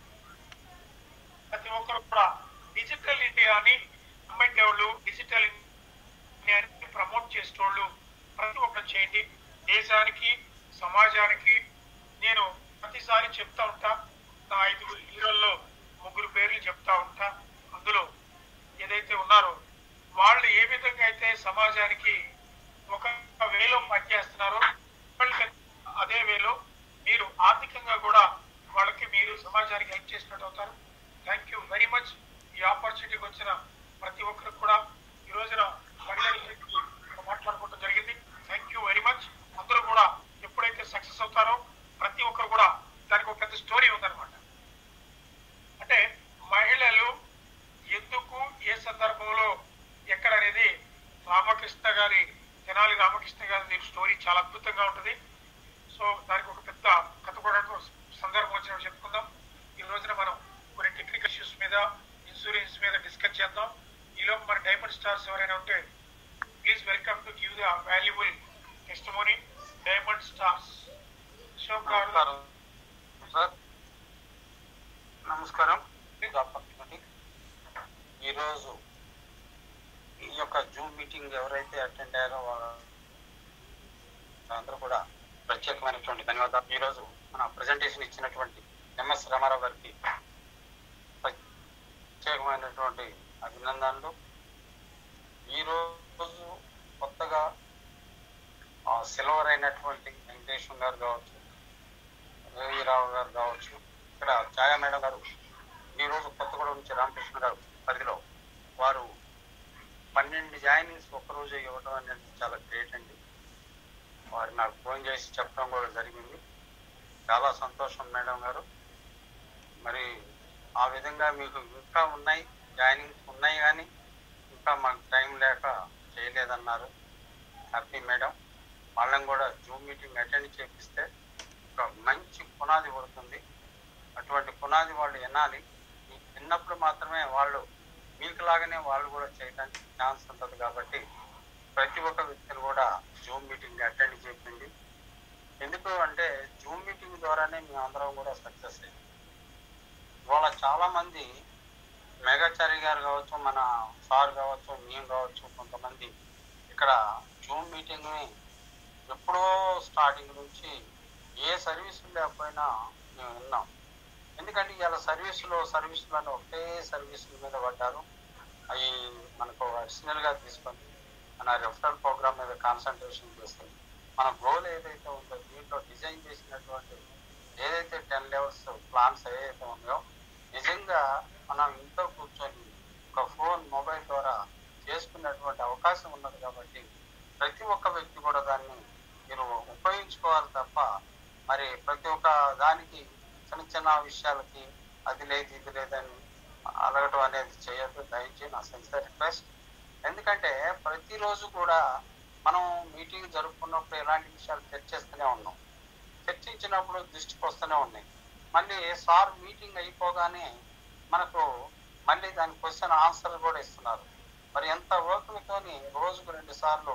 ప్రతి ఒక్కరు కూడా డిజిటల్ ఇండియాని అమ్మేటోళ్ళు డిజిటల్ ఇండియాని ప్రమోట్ చేసేటోళ్ళు ప్రతి ఒక్కరు చేయండి దేశానికి సమాజానికి నేను ప్రతిసారి చెప్తా ఉంటా నా ఐదుగురు హీరోల్లో ముగ్గురు పేర్లు చెప్తా ఉంటా అందులో ఏదైతే ఉన్నారో వాళ్ళు ఏ విధంగా అయితే సమాజానికి ఒక వేలో పనిచేస్తున్నారో వాళ్ళకి అదే వేలో మీరు ఆర్థికంగా కూడా వాళ్ళకి మీరు సమాజానికి హెల్ప్ చేసినట్టు అవుతారు థ్యాంక్ యూ వెరీ మచ్ ఈ ఆపర్చునిటీకి వచ్చిన ప్రతి ఒక్కరికి కూడా ఈ రోజున మహిళల గురించి మాట్లాడుకోవడం జరిగింది థ్యాంక్ యూ వెరీ మచ్ అందరూ కూడా ఎప్పుడైతే సక్సెస్ అవుతారో ప్రతి ఒక్కరు కూడా దానికి ఒక పెద్ద స్టోరీ ఉందన్నమాట అంటే మహిళలు ఎందుకు ఏ సందర్భంలో ఎక్కడ అనేది రామకృష్ణ గారి తెనాలి రామకృష్ణ గారి స్టోరీ చాలా అద్భుతంగా ఉంటుంది సో దానికి ఒక పెద్ద కథ కూడా సందర్భం వచ్చినప్పుడు చెప్పుకుందాం ఈ రోజున మనం కొన్ని టెక్నికల్ ఇష్యూస్ మీద ఇన్సూరెన్స్ మీద డిస్కస్ చేద్దాం ఈలోపు మన డైమండ్ స్టార్స్ ఎవరైనా ఉంటే please welcome to give the valuable testimony diamond stars Ashok గారు సార్ నమస్కారం ఆపర్చునిటీ ఈరోజు ఈ యొక్క జూమ్ మీటింగ్ ఎవరైతే అటెండ్ అయ్యారో వాళ్ళందరూ కూడా ప్రత్యేకమైనటువంటి ధన్యవాదాలు ఈరోజు మన ప్రజెంటేషన్ ఇచ్చినటువంటి ఎంఎస్ రామారావు గారికి ప్రత్యేకమైనటువంటి అభినందనలు ఈరోజు కొత్తగా సిల్వర్ అయినటువంటి వెంకటేశ్వర గారు కావచ్చు రవిరావు గారు కావచ్చు ఇక్కడ ఛాయా మేడం గారు ఈరోజు కొత్తగూడెం నుంచి రామకృష్ణ గారు పరిధిలో వారు పన్నెండు జాయినింగ్స్ ఒక్కరోజు ఇవ్వడం అనేది చాలా గ్రేట్ అండి వారు నాకు ఫోన్ చేసి చెప్పడం కూడా జరిగింది చాలా సంతోషం మేడం గారు మరి ఆ విధంగా మీకు ఇంకా ఉన్నాయి జాయినింగ్స్ ఉన్నాయి కానీ ఇంకా మాకు టైం లేక చేయలేదన్నారు హ్యాపీ మేడం వాళ్ళని కూడా జూమ్ మీటింగ్ అటెండ్ చేపిస్తే ఒక మంచి పునాది పడుతుంది అటువంటి పునాది వాళ్ళు వినాలి విన్నప్పుడు మాత్రమే వాళ్ళు మీకు లాగానే వాళ్ళు కూడా చేయడానికి ఛాన్స్ ఉంటుంది కాబట్టి ప్రతి ఒక్క వ్యక్తిని కూడా జూమ్ మీటింగ్ అటెండ్ చేయండి ఎందుకు అంటే జూమ్ మీటింగ్ ద్వారానే మేము అందరం కూడా సక్సెస్ అయ్యింది ఇవాళ చాలా మంది మెగాచారి గారు కావచ్చు మన సార్ కావచ్చు మేము కావచ్చు కొంతమంది ఇక్కడ జూమ్ మీటింగ్ని ఎప్పుడో స్టార్టింగ్ నుంచి ఏ సర్వీసులు లేకపోయినా మేము విన్నాం ఎందుకంటే ఇవాళ సర్వీసులో సర్వీసులను ఒకటే సర్వీసుల మీద పడ్డారు అవి మనకు అడిషనల్గా తీసుకొని మన రెఫరల్ ప్రోగ్రామ్ మీద కాన్సన్ట్రేషన్ చేస్తుంది మన గోల్ ఏదైతే ఉందో దీంట్లో డిజైన్ చేసినటువంటి ఏదైతే టెన్ లెవెల్స్ ప్లాన్స్ ఏదైతే ఉన్నాయో నిజంగా మనం ఇంట్లో కూర్చొని ఒక ఫోన్ మొబైల్ ద్వారా చేసుకునేటువంటి అవకాశం ఉన్నది కాబట్టి ప్రతి ఒక్క వ్యక్తి కూడా దాన్ని మీరు ఉపయోగించుకోవాలి తప్ప మరి ప్రతి ఒక్క దానికి చిన్న చిన్న విషయాలకి అది లేదు ఇది లేదని అడగటం అనేది చేయొద్దు దయచేసి నా సిన్సియర్ రిక్వెస్ట్ ఎందుకంటే ప్రతిరోజు కూడా మనం మీటింగ్ జరుపుకున్నప్పుడు ఎలాంటి విషయాలు చర్చిస్తూనే ఉన్నాం చర్చించినప్పుడు దృష్టికి వస్తూనే ఉన్నాయి మళ్ళీ సార్ మీటింగ్ అయిపోగానే మనకు మళ్ళీ దాని క్వశ్చన్ ఆన్సర్ కూడా ఇస్తున్నారు మరి ఎంత ఓపికతోని రోజుకు రెండు సార్లు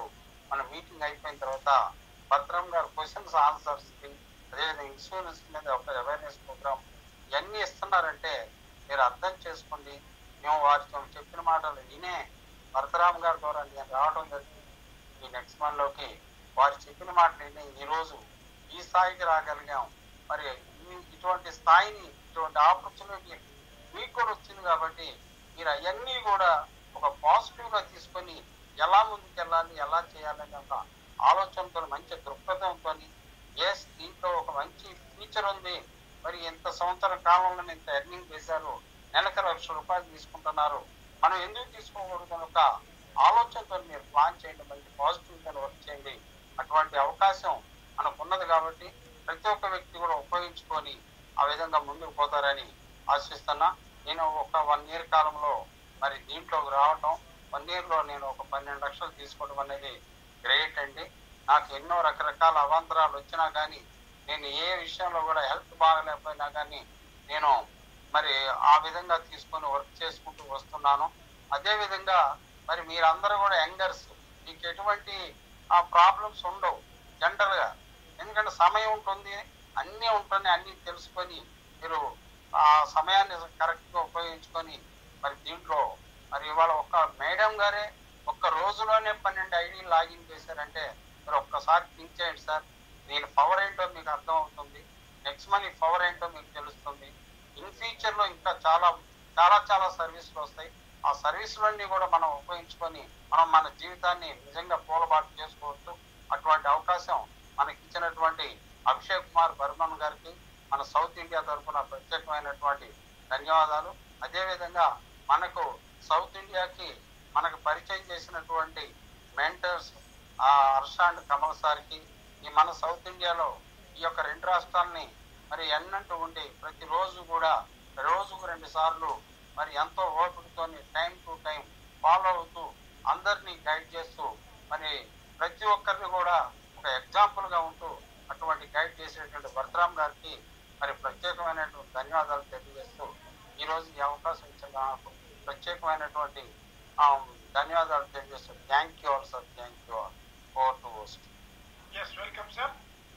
మన మీటింగ్ అయిపోయిన తర్వాత భద్రం గారు క్వశ్చన్స్ ఆన్సర్స్ అదేవిధంగా ఇన్సూరెన్స్ మీద ఒక అవేర్నెస్ ప్రోగ్రామ్ ఇవన్నీ ఇస్తున్నారంటే మీరు అర్థం చేసుకోండి మేము వారి చెప్పిన మాటలు వినే భరతరామ్ గారి ద్వారా నేను రావడం జరిగింది ఈ నెక్స్ట్ లోకి వారు చెప్పిన మాటలు విని ఈరోజు ఈ స్థాయికి రాగలిగాం మరి ఈ- ఇటువంటి స్థాయిని ఇటువంటి ఆపర్చునిటీ మీకు కూడా వచ్చింది కాబట్టి మీరు అవన్నీ కూడా ఒక పాజిటివ్ గా తీసుకొని ఎలా ముందుకెళ్ళాలి ఎలా చేయాలని ఒక ఆలోచనతో మంచి దృక్పథంతో ఎస్ దీంట్లో ఒక మంచి ఫీచర్ ఉంది మరి ఇంత సంవత్సరం కాలంలో ఇంత ఎర్నింగ్ చేశారు నెలకు లక్ష రూపాయలు తీసుకుంటున్నారు మనం ఎందుకు తీసుకోకూడదు అని ఒక ఆలోచనతో మీరు ప్లాన్ చేయండి మంచి పాజిటివ్ గా వర్క్ చేయండి అటువంటి అవకాశం మనకు ఉన్నది కాబట్టి ప్రతి ఒక్క వ్యక్తి కూడా ఉపయోగించుకొని ఆ విధంగా ముందుకు పోతారని ఆశిస్తున్నా నేను ఒక వన్ ఇయర్ కాలంలో మరి దీంట్లోకి రావటం వన్ ఇయర్ లో నేను ఒక పన్నెండు లక్షలు తీసుకోవడం అనేది గ్రేట్ అండి నాకు ఎన్నో రకరకాల అవాంతరాలు వచ్చినా కానీ నేను ఏ విషయంలో కూడా హెల్త్ బాగలేకపోయినా కానీ నేను మరి ఆ విధంగా తీసుకొని వర్క్ చేసుకుంటూ వస్తున్నాను అదే విధంగా మరి మీరందరూ కూడా యంగర్స్ మీకు ఎటువంటి ఆ ప్రాబ్లమ్స్ ఉండవు జనరల్ గా ఎందుకంటే సమయం ఉంటుంది అన్నీ ఉంటుంది అన్నీ తెలుసుకొని మీరు ఆ సమయాన్ని కరెక్ట్ గా ఉపయోగించుకొని మరి దీంట్లో మరి ఇవాళ ఒక మేడం గారే ఒక్క రోజులోనే పన్నెండు ఐడీలు లాగిన్ చేశారంటే మీరు ఒక్కసారి థింక్ చేయండి సార్ దీని పవర్ ఏంటో మీకు అర్థం అవుతుంది నెక్స్ట్ మనీ పవర్ ఏంటో మీకు తెలుస్తుంది ఇన్ ఫ్యూచర్ లో ఇంకా చాలా చాలా చాలా సర్వీసులు వస్తాయి ఆ సర్వీసులన్నీ కూడా మనం ఉపయోగించుకొని మనం మన జీవితాన్ని నిజంగా పూలబాటు చేసుకోవచ్చు అటువంటి అవకాశం మనకి ఇచ్చినటువంటి అభిషేక్ కుమార్ బర్మన్ గారికి మన సౌత్ ఇండియా తరఫున ప్రత్యేకమైనటువంటి ధన్యవాదాలు అదేవిధంగా మనకు సౌత్ ఇండియాకి మనకు పరిచయం చేసినటువంటి మెంటర్స్ ఆ హర్ష అండ్ కమల్ సార్కి ఈ మన సౌత్ ఇండియాలో ఈ యొక్క రెండు రాష్ట్రాలని మరి ఎన్నంటూ ఉండి ప్రతిరోజు కూడా రోజుకు రెండు సార్లు మరి ఎంతో ఓపికతో టైం టు టైం ఫాలో అవుతూ అందరినీ గైడ్ చేస్తూ మరి ప్రతి ఒక్కరిని కూడా ఒక ఎగ్జాంపుల్ గా ఉంటూ అటువంటి గైడ్ చేసేటువంటి భరతరామ్ గారికి మరి ప్రత్యేకమైనటువంటి ధన్యవాదాలు తెలియజేస్తూ ఈ రోజు ఈ అవకాశం ఇచ్చిన నాకు ప్రత్యేకమైనటువంటి ఆ, ధన్యవాదాలు తెలియజేస్తూ thank you all sir thank you all over to host yes welcome sir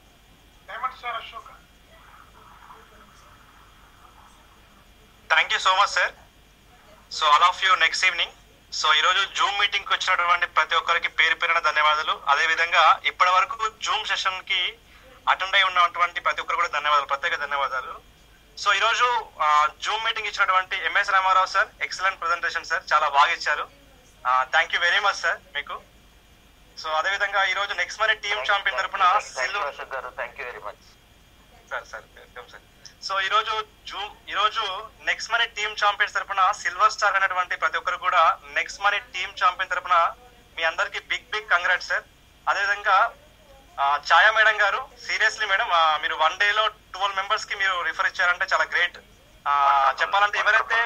diamond sir Ashok thank you so much sir so all of you next evening so ఈరోజు జూమ్ మీటింగ్ కి వచ్చినటువంటి ప్రతి ఒక్కరికి పేరు పేరున ధన్యవాదాలు అదే విధంగా ఇప్పటి వరకు జూమ్ సెషన్ కి అటెండ్ అయి ఉన్నటువంటి ప్రతి ఒక్కరు కూడా ధన్యవాదాలు ప్రత్యేక ధన్యవాదాలు సో ఈరోజు జూమ్ మీటింగ్ ఇచ్చినటువంటి MS Ramarao sir excellent presentation sir చాలా బాగా ఇచ్చారు thank you very much sir మీకు సో అదే విధంగా ఈ రోజు నెక్స్ట్ మనీ టీమ్ ఛాంపియన్ తరపున సిల్వర్ అశోక్ గారు thank you very much sir sir welcome sir so ఈ రోజు జూమ్ ఈ రోజు నెక్స్ట్ మనీ టీమ్ ఛాంపియన్స్ తరపున సిల్వర్ స్టార్ అనేటువంటి ప్రతి ఒక్కరు కూడా నెక్స్ట్ మనీ టీమ్ ఛాంపియన్ తరపున మీ అందరికి బిగ్ బిగ్ కంగ్రాట్స్ సార్ అదేవిధంగా ఆ, ఛాయా మేడం గారు సీరియస్లీ మేడం ఆ, మీరు వన్ డే లో ట్వెల్వ్ మెంబర్స్ కి మీరు రిఫర్ ఇచ్చారంటే చాలా గ్రేట్ చెప్పాలంటే ఎవరైతే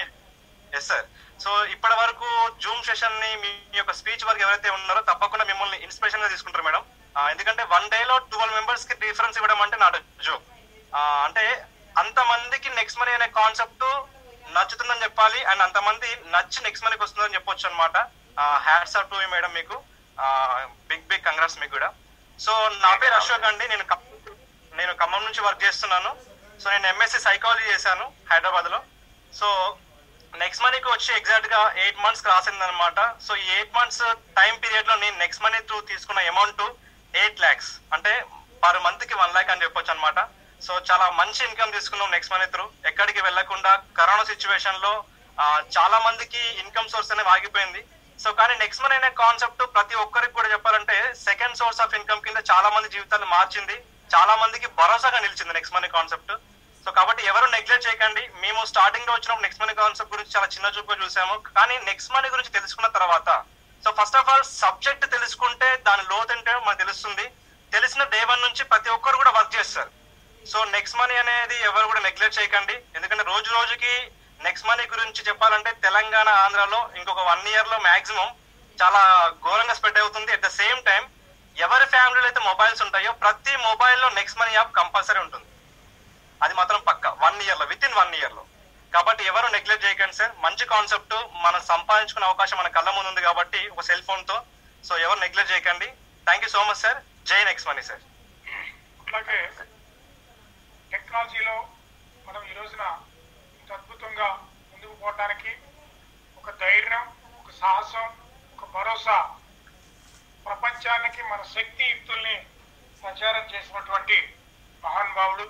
ఎస్ సార్ సో ఇప్పటి వరకు జూమ్ సెషన్ ని మీ మీ యొక్క స్పీచ్ వరకు ఎవరైతే ఉన్నారో తప్పకుండా మిమ్మల్ని ఇన్స్పిరేషన్ గా తీసుకుంటారు మేడం ఆ, ఎందుకంటే వన్ డే లో ట్వెల్వ్ మెంబర్స్ కి డిఫరెన్స్ ఇవ్వడం అంటే నాట్ జోక్ అంటే అంత మందికి నెక్స్ట్ మనీ అనే కాన్సెప్ట్ నచ్చుతుందని చెప్పాలి అండ్ అంతమంది నచ్చి నెక్స్ట్ మనీకి వస్తుందని చెప్పొచ్చు అనమాట హ్యాట్స్ ఆఫ్ టు మేడం మీకు బిగ్ బిగ్ కంగ్రాట్స్ మీకు కూడా సో నా పేరు అశోక్ అండి నేను ఖమ్మం- నేను ఖమ్మం నుంచి వర్క్ చేస్తున్నాను సో నేను ఎంఎస్సి సైకాలజీ చేశాను హైదరాబాద్ లో సో నెక్స్ట్ మనీకి వచ్చి ఎగ్జాక్ట్ గా ఎయిట్ మంత్స్ రాసింది అనమాట సో ఈ ఎయిట్ మంత్స్ టైం పీరియడ్ లో నేను నెక్స్ట్ మనీ త్రూ తీసుకున్న అమౌంట్ ఎయిట్ ల్యాక్స్ అంటే పర్ మంత్ కి వన్ ల్యాక్ అని చెప్పొచ్చు అనమాట సో చాలా మంచి ఇన్కమ్ తీసుకున్నాం నెక్స్ట్ మనీ త్రూ ఎక్కడికి వెళ్లకుండా కరోనా సిచ్యువేషన్ లో ఆ, చాలా మందికి ఇన్కమ్ సోర్స్ అనేది ఆగిపోయింది సో కానీ నెక్స్ట్ మనీ అనే కాన్సెప్ట్ ప్రతి ఒక్కరికి కూడా చెప్పాలంటే సెకండ్ సోర్స్ ఆఫ్ ఇన్కమ్ కింద చాలా మంది జీవితాన్ని మార్చింది చాలా మందికి భరోసాగా నిలిచింది నెక్స్ట్ మనీ కాన్సెప్ట్ సో కాబట్టి ఎవరు నెగ్లెక్ట్ చేయకండి మేము స్టార్టింగ్ లో వచ్చినప్పుడు నెక్స్ట్ మనీ కాన్సెప్ట్ గురించి చాలా చిన్న చూపుగా చూసాము కానీ నెక్స్ట్ మనీ గురించి తెలుసుకున్న తర్వాత so first of all subject తెలుసుకుంటే దాని లోత్ ఏంటో మనకు తెలుస్తుంది తెలిసిన డే వన్ నుంచి ప్రతి ఒక్కరు కూడా వర్క్ చేస్తారు సో నెక్స్ట్ మనీ అనేది ఎవరు కూడా నెగ్లెక్ట్ చేయకండి ఎందుకంటే రోజు రోజుకి నెక్స్ట్ మనీ గురించి చెప్పాలంటే తెలంగాణ ఆంధ్రాలో ఇంకొక వన్ ఇయర్ లో మాక్సిమం చాలా ఘోరంగా స్ప్రెడ్ అవుతుంది అట్ ద సేమ్ టైం ఎవరి ఫ్యామిలీలో అయితే మొబైల్స్ ఉంటాయో ప్రతి మొబైల్లో నెక్స్ట్ మనీ యాప్ కంపల్సరీ ఉంటుంది అది మాత్రం పక్క వన్ ఇయర్ లో విత్ ఇన్ వన్ ఇయర్ లో కాబట్టి ఎవరు నెగ్లెక్ట్ చేయకండి సార్ మంచి కాన్సెప్ట్ మనం సంపాదించుకునే అవకాశం మన కళ్ళ ముందు ఉంది కాబట్టి ఒక సెల్ ఫోన్ తో సో ఎవరు నెగ్లెక్ట్ చేయకండి thank you so much sir జై నెక్స్ట్ మనీ సార్ అట్లాగే టెక్నాలజీలో మనం ఈ రోజున ఇంత అద్భుతంగా ముందుకు పోవడానికి ఒక ధైర్యం ఒక సాహసం ఒక భరోసా ప్రపంచానికి మన శక్తి యుక్తుల్ని ప్రచారం చేసినటువంటి మహానుభావుడు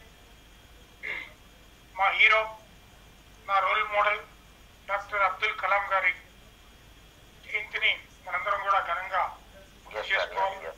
మా హీరో నా role model doctor Abdul Kalam గారి జయంతిని మనందరం కూడా ఘనంగా గుర్తు చేసుకోవాలి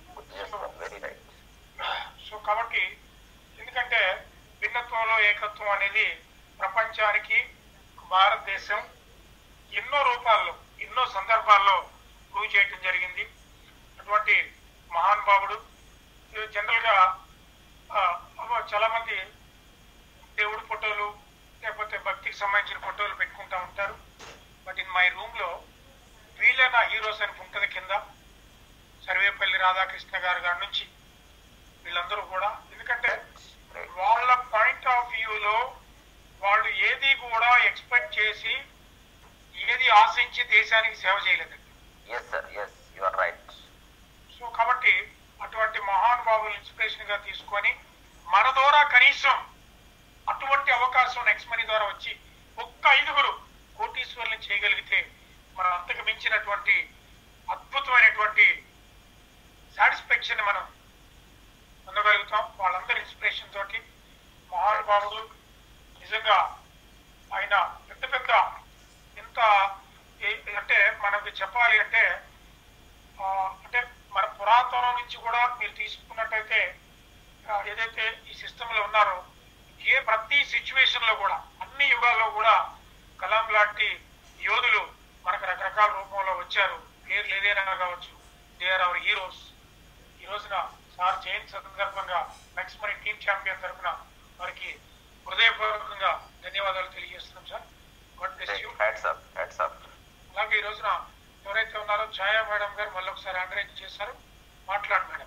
సో కాబట్టి ఎందుకంటే భిన్నత్వంలో ఏకత్వం అనేది ప్రపంచానికి భారతదేశం ఎన్నో రూపాల్లో ఎన్నో సందర్భాల్లో ప్రూవ్ చేయటం జరిగింది అటువంటి మహానుభావుడు ఇది జనరల్ గా ఆ, చాలా మంది దేవుడి ఫోటోలు లేకపోతే భక్తికి సంబంధించిన ఫోటోలు పెట్టుకుంటా ఉంటారు బట్ ఇన్ మై రూమ్ లో వీళ్ళే నా హీరోస్ అని ఉంటుంది కింద సర్వేపల్లి రాధాకృష్ణ గారి గారి నుంచి వీళ్ళందరూ కూడా ఎందుకంటే వాళ్ళ పాయింట్ ఆఫ్ వ్యూలో వాళ్ళు ఏది కూడా ఎక్స్పెక్ట్ చేసి ఏది ఆశించి దేశానికి సేవ చేయలేదు yes sir yes you are right so కాబట్టి అటువంటి మహానుభావులు ఇన్స్పిరేషన్ గా తీసుకొని మన ద్వారా కనీసం అటువంటి అవకాశం నెక్స్ట్ మనీ ద్వారా వచ్చి ఒక్క ఐదుగురు కోటీశ్వర్లు చేయగలిగితే మనం అంతకు మించినటువంటి అద్భుతమైనటువంటి సాటిస్ఫాక్షన్ మనం పొందగలుగుతాం వాళ్ళందరి ఇన్స్పిరేషన్ తోటి మహానుభావుడు నిజంగా ఆయన పెద్ద పెద్ద ఇంత ఏ- అంటే మనకి చెప్పాలి అంటే ఆ, అంటే మన పురాతనం నుంచి కూడా మీరు తీసుకున్నట్టయితే ఆ, ఏదైతే ఈ సిస్టమ్ లో ఉన్నారో ఏ ప్రతి సిచ్యువేషన్ లో కూడా అన్ని యుగాల్లో కూడా కలాం లాంటి యోధులు మనకు రకరకాల రూపంలో వచ్చారు పేర్లు ఏదైనా కావచ్చు దే ఆర్ అవర్ హీరోస్ ఈ రోజున సార్ జయంతి సందర్భంగా నెక్స్ట్ మరి టీమ్ ఛాంపియన్ తరఫున వారికి హృదయపూర్వకంగా ధన్యవాదాలు తెలియజేస్తున్నాం sir god bless you hats up hats up అలాగే ఈ రోజున ఎవరైతే ఉన్నారో ఛాయా మేడం గారు మళ్ళీ ఒకసారి ఆర్గనైజ్ చేశారు మాట్లాడు మేడం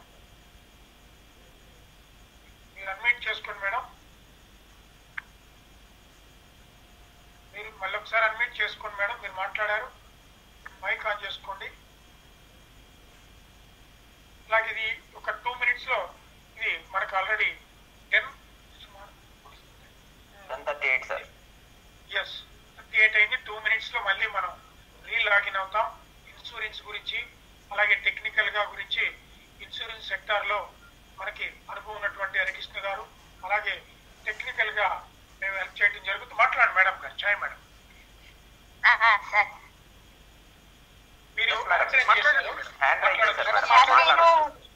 మీరు అడ్మిట్ చేసుకోండి మేడం మీరు మళ్ళీ ఒకసారి అడ్మిట్ చేసుకోండి మేడం మీరు మాట్లాడారు మైక్ ఆన్ చేసుకోండి అలాగే ఇది ఒక టూ మినిట్స్ లో ఇది మనకు already ten ten thirty eight sir yes thirty eight అయింది టూ మినిట్స్ లో మళ్ళీ మనం రీలాగిన్ అవుతాం ఇన్సూరెన్స్ గురించి అలాగే టెక్నికల్ గా గురించి ఇన్సూరెన్స్ సెక్టార్ లో మనకి అనుభవం ఉన్నటువంటి హరికృష్ణ గారు అలాగే టెక్నికల్ గా మేము హెల్ప్ చేయడం జరుగుతుంది మాట్లాడండి మేడం గారు చాయ్ మేడం సార్ మీరు హ్యాండ్ రైజ్ చేశారు మేడం సార్ నేను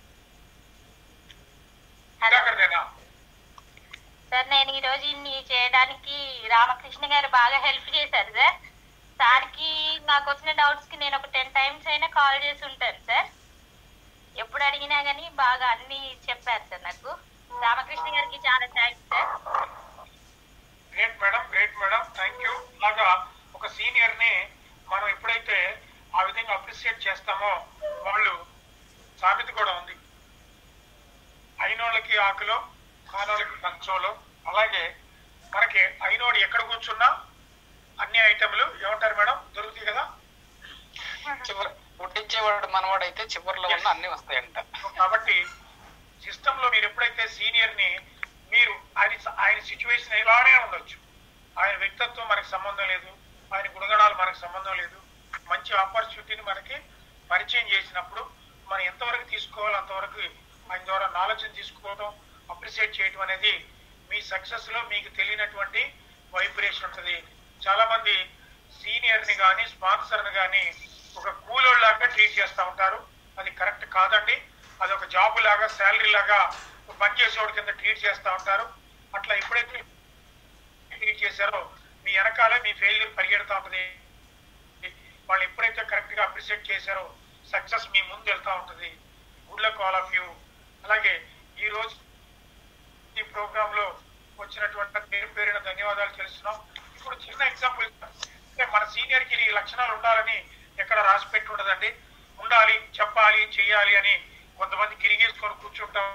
సుధాకర్దేనా సార్ నేను ఈ రోజు ఇన్ని చేయడానికి రామకృష్ణ గారు బాగా హెల్ప్ చేశారు సార్ సార్కి నాకు వచ్చిన డౌట్స్ కి నేను ఒక టెన్ టైమ్స్ అయినా కాల్ చేసి ఉంటాను సార్ ఎప్పుడు అడిగినా కానీ బాగా అన్ని చెప్పారు సార్ నాకు రామకృష్ణ గారికి చాలా thanks sir great madam great madam thank you ఇలాగా ఒక సీనియర్ ని మనం ఎప్పుడైతే ఆ విధంగా అప్రిసియేట్ చేస్తామో వాళ్ళు సామెత కూడా ఉంది అయినోళ్ళకి ఆకులో కానోళ్ళకి కంచంలో అలాగే మనకి అయినోడు ఎక్కడ కూర్చున్నా అన్ని ఐటెంలు ఏమంటారు మేడం దొరుకుతాయి కదా చివరి పుట్టించేవాడు మనవాడైతే చివరిలో ఉన్న అన్ని వస్తాయంట కాబట్టి సిస్టమ్ లో మీరు ఎప్పుడైతే సీనియర్ ని మీరు ఆయన ఆయన సిచ్యువేషన్ ఎలానే ఉండొచ్చు ఆయన వ్యక్తిత్వం మనకి సంబంధం లేదు ఆయన గుణగణాలు మనకు సంబంధం లేదు మంచి ఆపర్చునిటీని మనకి పరిచయం చేసినప్పుడు మనం ఎంతవరకు తీసుకోవాలో అంతవరకు ఆయన ద్వారా నాలెడ్జ్ తీసుకోవడం అప్రిసియేట్ చేయడం అనేది మీ సక్సెస్ లో మీకు తెలియనటువంటి వైబ్రేషన్ ఉంటుంది చాలా మంది సీనియర్ ని కానీ స్పాన్సర్ ని కానీ ఒక కూలోళ్ళలాగా ట్రీట్ చేస్తూ ఉంటారు అది కరెక్ట్ కాదండి అది ఒక జాబ్ లాగా శాలరీ లాగా పనిచేసేవాడి కింద ట్రీట్ చేస్తూ ఉంటారు అట్లా ఎప్పుడైతే ట్రీట్ చేశారో మీ వెనకాలే మీ ఫెయిల్యూర్ పరిగెడతా ఉంటుంది వాళ్ళు ఎప్పుడైతే కరెక్ట్ గా అప్రిషియేట్ చేశారో సక్సెస్ మీ ముందు వెళ్తా ఉంటుంది good luck all of you అలాగే ఈ రోజు ఈ ప్రోగ్రామ్ లో వచ్చినటువంటి పేరు పేరున ధన్యవాదాలు తెలుస్తున్నాం ఇప్పుడు చిన్న ఎగ్జాంపుల్ అంటే మన సీనియర్ కి ఈ లక్షణాలు ఉండాలని ఎక్కడ రాసి పెట్టి ఉండదండి ఉండాలి చెప్పాలి చేయాలి అని కొంతమంది గిరిగేసుకొని కూర్చుంటాం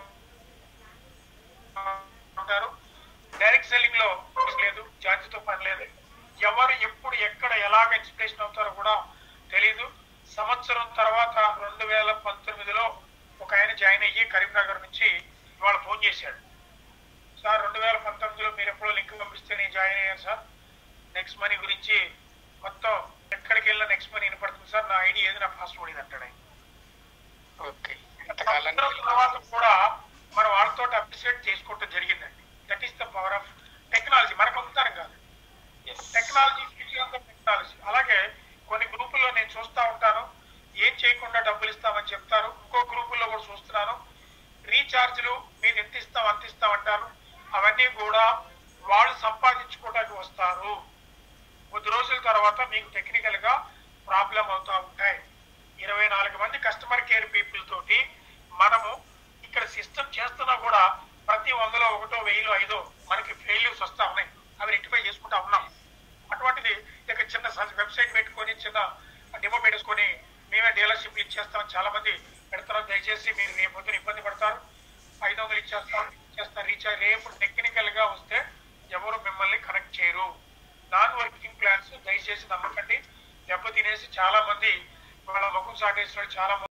ఉంటారు డైరెక్ట్ సెల్లింగ్ లో లేదు జాతితో పని లేదు ఎవరు ఎప్పుడు ఎక్కడ ఎలాగ ఇన్స్పిరేషన్ అవుతారో కూడా తెలియదు సంవత్సరం తర్వాత రెండు వేల పంతొమ్మిదిలో ఒక ఆయన జాయిన్ అయ్యి కరీంనగర్ నుంచి ఇవాళ ఫోన్ చేశాడు సార్ రెండు వేల పంతొమ్మిదిలో మీరు ఎప్పుడో లింక్ పంపిస్తే నేను జాయిన్ అయ్యాను సార్ నెక్స్ట్ మనీ గురించి మొత్తం ఎక్కడికి వెళ్ళినా నెక్స్ట్ మనీ వినపడుతుంది సార్ నా ఐడి ఏది నా పాస్వర్డ్ ఇది అంటాడు ఆయన ఓకే సంవత్సరం తర్వాత కూడా మనం వాళ్ళతో అప్రిషియేట్ చేసుకోవటం జరిగిందండి that is the power of technology మనకు ఉంటాను కాదు టెక్నాలజీ టెక్నాలజీ అలాగే కొన్ని గ్రూపుల్లో నేను చూస్తా ఉంటాను ఏం చేయకుండా డబ్బులు ఇస్తామని చెప్తారు ఇంకో గ్రూపుల్లో కూడా చూస్తున్నాను రీఛార్జ్లు మీరు ఎంత ఇస్తాం అంత ఇస్తాం అంటారు అవన్నీ కూడా వాళ్ళు సంపాదించుకోవడానికి వస్తారు కొద్ది రోజుల తర్వాత మీకు టెక్నికల్ గా ప్రాబ్లం అవుతా ఉంటాయి ఇరవై నాలుగు మంది కస్టమర్ కేర్ పీపుల్ తోటి మనము ఇక్కడ సిస్టమ్ చేస్తున్నా కూడా ప్రతి వందలో ఒకటో వెయ్యిలో ఐదో మనకి ఫెయిల్యూర్స్ వస్తా ఉన్నాయి అవి రెక్టిఫై చేసుకుంటా ఉన్నాం అటువంటిది ఇక చిన్న వెబ్సైట్ పెట్టుకొని చిన్న డెమో పెట్టేసుకొని మేమే డీలర్షిప్ ఇచ్చేస్తాం చాలా మంది పెడతారు దయచేసి మీరు రేపు పొద్దున ఇబ్బంది పడతారు ఐదు వందలు ఇచ్చేస్తాం ఇచ్చేస్తాం రీఛార్జ్ రేపు టెక్నికల్ గా వస్తే ఎవరు మిమ్మల్ని కనెక్ట్ చేయరు నాన్ వర్కింగ్ ప్లాన్స్ దయచేసి నమ్మకండి దెబ్బ తినేసి చాలా మంది వాళ్ళ ముఖం సాటేసిన వాళ్ళు చాలా మంది